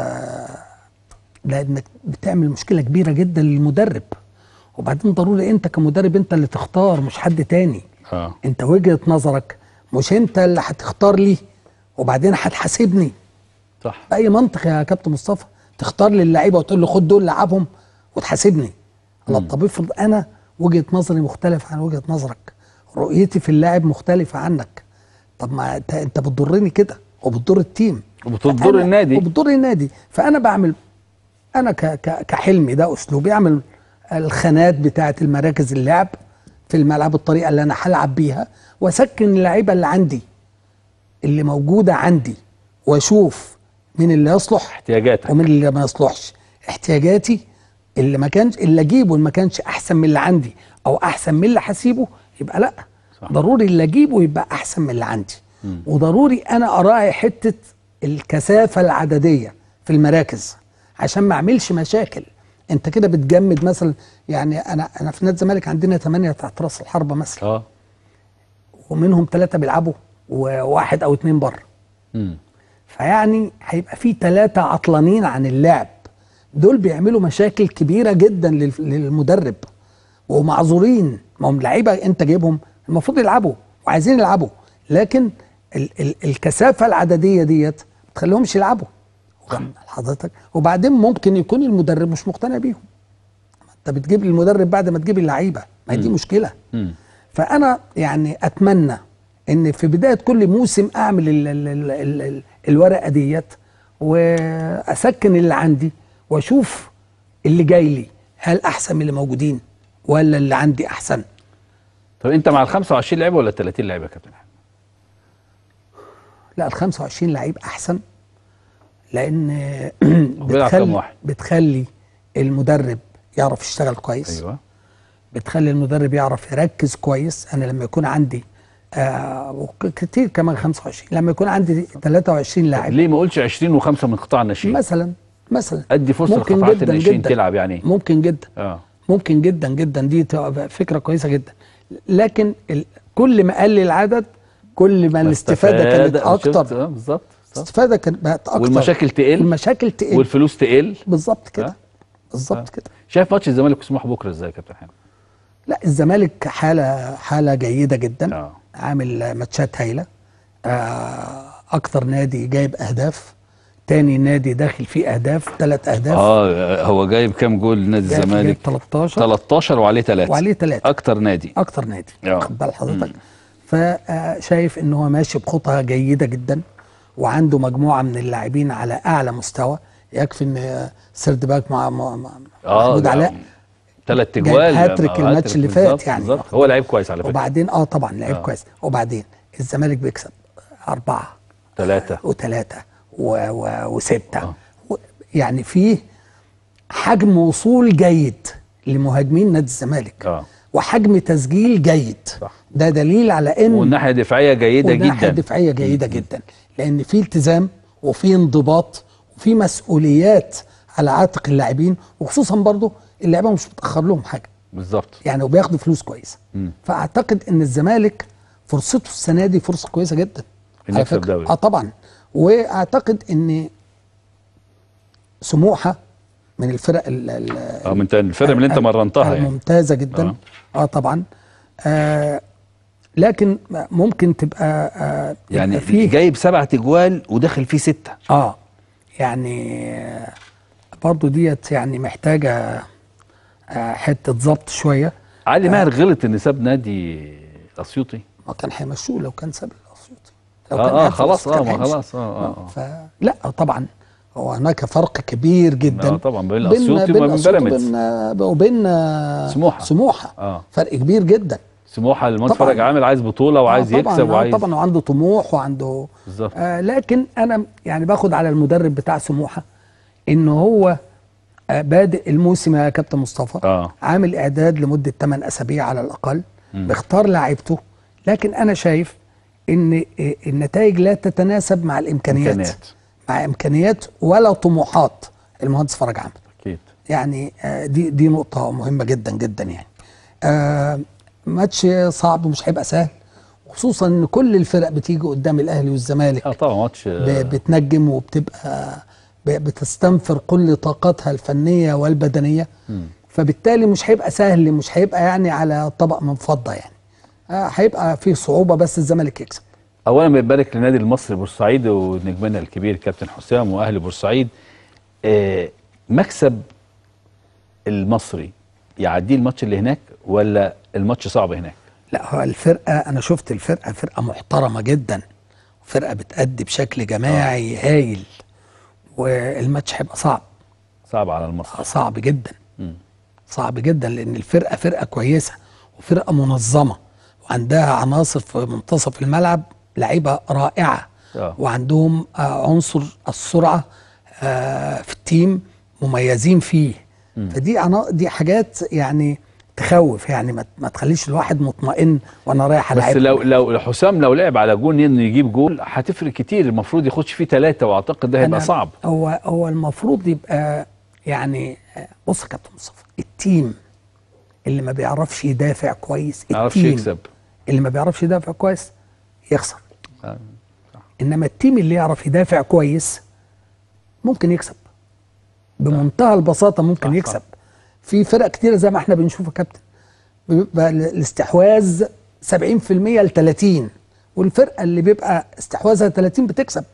لانك بتعمل مشكله كبيره جدا للمدرب وبعدين ضروري انت كمدرب انت اللي تختار مش حد تاني اه انت وجهه نظرك مش انت اللي هتختار لي وبعدين هتحاسبني صح باي منطق يا كابتن مصطفى تختار لي اللعيبه وتقول له خد دول لعبهم وتحاسبني الله طب افرض انا وجهه نظري مختلفه عن وجهه نظرك رؤيتي في اللاعب مختلفه عنك طب ما انت انت بتضرني كده وبتضر التيم وبتضر فأنا- النادي. وبتضر النادي فانا بعمل انا ك ك كحلمي ده اسلوبي اعمل الخانات بتاعه المراكز اللعب في الملعب الطريقه اللي انا هلعب بيها واسكن اللعيبه اللي عندي اللي موجوده عندي واشوف مين اللي يصلح احتياجاتك ومين اللي ما يصلحش احتياجاتي اللي ما كانش اللي اجيبه اللي ما كانش احسن من اللي عندي او احسن من اللي هسيبه يبقى لا صح. ضروري اللي اجيبه يبقى احسن من اللي عندي وضروري انا اراعي حته الكثافه العدديه في المراكز عشان ما اعملش مشاكل انت كده بتجمد مثلا يعني انا انا في نادي الزمالك عندنا ثمانيه تحت راس الحربه مثلا اه ومنهم ثلاثه بيلعبوا وواحد او اتنين بره مم. فيعني هيبقى في ثلاثة عطلانين عن اللعب دول بيعملوا مشاكل كبيرة جدا لل- للمدرب ومعذورين ما هم لعيبة انت جايبهم المفروض يلعبوا وعايزين يلعبوا لكن ال ال الكثافة العددية ديت ما تخليهمش يلعبوا واخد بال حضرتك وبعدين ممكن يكون المدرب مش مقتنع بيهم ما انت بتجيب المدرب بعد ما تجيب اللعيبة ما هي دي مشكلة مم. فانا يعني اتمنى ان في بدايه كل موسم اعمل ال ال ال ال ال الورقه ديت واسكن اللي عندي واشوف اللي جاي لي هل احسن من اللي موجودين ولا اللي عندي احسن طب انت مع ال 25 لعيبه ولا ال 30 لعيبه يا كابتن احمد؟ لا ال 25 لعيب احسن لان وبيلعب كام بتخلي واحد؟ بتخلي المدرب يعرف يشتغل كويس ايوه بتخلي المدرب يعرف يركز كويس انا لما يكون عندي آه كتير كمان 25 لما يكون عندي 23 لاعب ليه ما قلتش 20 وخمسه من قطاع الناشئين؟ مثلا مثلا ادي فرصه ممكن لقطاعات جدا الناشئين جدا. تلعب يعني ممكن جدا اه ممكن جدا جدا دي تبقى فكره كويسه جدا لكن ال... كل ما قل العدد كل ما الاستفاده كانت استفاد- شفت؟ اكتر آه، بالظبط بالظبط. الاستفاده كانت بقت اكتر والمشاكل تقل المشاكل تقل والفلوس تقل بالظبط كده آه. بالظبط كده شايف ماتش الزمالك وسموحه بكره ازاي يا كابتن حامد؟ لا الزمالك حاله حاله جيده جدا اه عامل ماتشات هايله آه اكتر نادي جايب اهداف تاني نادي داخل فيه اهداف ثلاث اهداف اه هو جايب كام جول نادي جايب- الزمالك؟ جايب 13 13 وعليه 3 وعليه 3 اكتر نادي اكتر نادي آه. واخد بال حضرتك فشايف ان هو ماشي بخطى جيده جدا وعنده مجموعه من اللاعبين على اعلى مستوى يكفي ان سيرد باك مع مع- مع محمود علاء ثلاث جايب اجوال هاتريك آه، الماتش هاتريك اللي فات بالظبط، يعني. بالظبط. هو لعيب كويس على فكره وبعدين اه طبعا لعيب آه. كويس وبعدين الزمالك بيكسب اربعه ثلاثه وثلاثه و- و- وسته آه. و- يعني فيه حجم وصول جيد لمهاجمين نادي الزمالك اه وحجم تسجيل جيد صح. ده دليل على ان والناحيه الدفاعيه جيده والناحية جدا الدفاعيه جيده جدا لان في التزام وفي انضباط وفي مسؤوليات على عاتق اللاعبين وخصوصا برضو اللعيبه مش بتاخر لهم حاجه بالظبط يعني وبياخدوا فلوس كويسه مم. فاعتقد ان الزمالك فرصته السنه دي فرصه كويسه جدا إنه على يكسب فكرة. دوري. اه طبعا واعتقد ان سموحه من الفرق ال- ال- اه من الفرق اللي انت ال- مرنتها يعني ممتازه جدا آه. اه, طبعا آه لكن ممكن تبقى آه يبقى يعني فيه جايب سبعة اجوال وداخل فيه سته اه يعني آه، برضو ديت يعني محتاجه آه حته ضبط شويه علي ماهر غلط ان ساب نادي اسيوطي ما كان هيمشوه لو كان ساب الاسيوطي لو اه اه قاعد في خلاص الأسيوطي اه كان ما هيمشي. خلاص اه اه, آه. فلا طبعا هو هناك فرق كبير جدا آه طبعا بين الاسيوطي وبين الأسيوطي بيراميدز وبين وبين آه، سموحة. سموحه اه فرق كبير جدا سموحه المهندس طبعاً. فرج عامل عايز بطوله وعايز آه طبعا يكسب آه وعايز طبعا وعنده طموح وعنده بالظبط آه لكن انا يعني باخد على المدرب بتاع سموحه ان هو آه بادئ الموسم يا كابتن مصطفى اه عامل اعداد لمده 8 اسابيع على الاقل مم. بيختار لاعيبته لكن انا شايف ان آه، النتائج لا تتناسب مع الامكانيات امكانيات مع امكانيات ولا طموحات المهندس فرج عامر اكيد يعني آه، دي دي نقطة مهمة جدا جدا يعني آه، ماتش صعب مش هيبقى سهل خصوصا ان كل الفرق بتيجي قدام الاهلي والزمالك اه طبعا ماتش ب- بتنجم وبتبقى ب- بتستنفر كل طاقتها الفنية والبدنية مم. فبالتالي مش هيبقى سهل مش هيبقى يعني على طبق من فضة يعني آه، هيبقى فيه صعوبة بس الزمالك يكسب اولا بنبارك للنادي المصري بورسعيد ونجمنا الكبير كابتن حسام واهل بورسعيد آه مكسب المصري يعديه الماتش اللي هناك ولا الماتش صعب هناك لا هو الفرقة أنا شفت الفرقة فرقة محترمة جدا فرقة بتأدي بشكل جماعي هايل والماتش هيبقى صعب صعب على المصري صعب جدا مم. صعب جدا لأن الفرقة فرقة كويسة وفرقة منظمة وعندها عناصر في منتصف الملعب لعيبة رائعة اه وعندهم آه، عنصر السرعة آه، في التيم مميزين فيه مم. فدي عنا... دي حاجات يعني تخوف يعني ما, ما تخليش الواحد مطمئن وانا رايح بس العب لو لو حسام لو لعب على جون انه يجيب جول هتفرق كتير المفروض يخش فيه ثلاثه واعتقد ده هيبقى أنا- صعب هو هو المفروض يبقى يعني آه، بص يا كابتن مصطفى التيم اللي ما بيعرفش يدافع كويس ما يعرفش التيم يكسب اللي ما بيعرفش يدافع كويس يخسر آه. انما التيم اللي يعرف يدافع كويس ممكن يكسب بمنتهى البساطه ممكن صح، يكسب في فرق كتيره زي ما احنا بنشوف يا كابتن بيبقى ال- الاستحواذ 70% ل 30 والفرقه اللي بيبقى استحواذها 30 بتكسب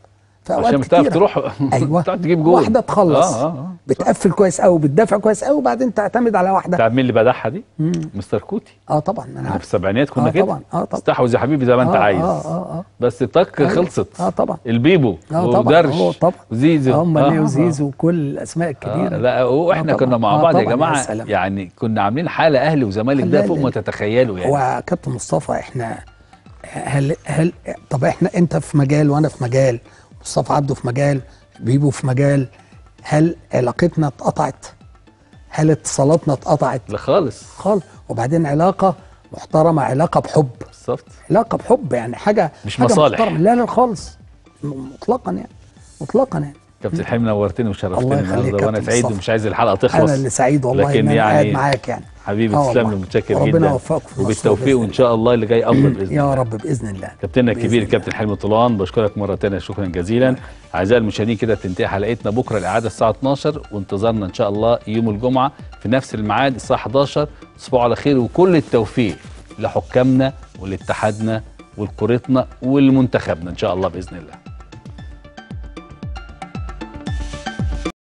في اوقات عشان بتعرف كتيرة. تروح ايوه تعرف تجيب جول واحده تخلص اه اه اه بتقفل كويس قوي بتدافع كويس قوي وبعدين تعتمد على واحده تعرف مين اللي بدعها دي؟ مم. مستر كوتي اه طبعا انا احنا في عارف السبعينات كنا اه كده طبعا اه طبعا استحوذ يا حبيبي زي ما انت آه عايز اه اه بس طق أيوة. خلصت اه طبعا البيبو اه طبعا ودرش هو طبعا وزيزو هم آه، ليه آه. وزيزو وكل الاسماء آه الكبيره لا واحنا آه كنا طبعاً. مع آه بعض يا طبعاً، يا جماعه سلام. يعني كنا عاملين حاله اهلي وزمالك لا، ده لا، فوق ما لا. تتخيلوا يعني هو كابتن مصطفى احنا هل هل طب احنا انت في مجال وانا في مجال مصطفى عبده في مجال بيبو في مجال هل علاقتنا اتقطعت؟ هل اتصالاتنا اتقطعت؟ لا خالص خالص وبعدين علاقه محترمه علاقه بحب بالظبط علاقه بحب يعني حاجه مش حاجة مصالح. محترمة. لا لا خالص م- مطلقا يعني مطلقا يعني كابتن حلمي نورتني وشرفتني الله يخليك النهارده وانا كابتن سعيد مصطفى. ومش عايز الحلقه تخلص انا اللي سعيد والله لكن ان انا قاعد يعني معاك يعني حبيبي آه تسلم والله. لي متشكر وربنا جدا يوفقك في مصر وبالتوفيق بإذن وان شاء الله اللي جاي افضل باذن يا الله رب باذن الله كابتننا بإذن الكبير الله. كابتن حلمي طولان بشكرك مره تانية شكرا جزيلا اعزائي المشاهدين كده تنتهي حلقتنا بكره الاعاده الساعه 12 وانتظارنا ان شاء الله يوم الجمعه في نفس الميعاد الساعه 11 تصبحوا على خير وكل التوفيق لحكامنا ولاتحادنا ولكرتنا ولمنتخبنا ان شاء الله باذن الله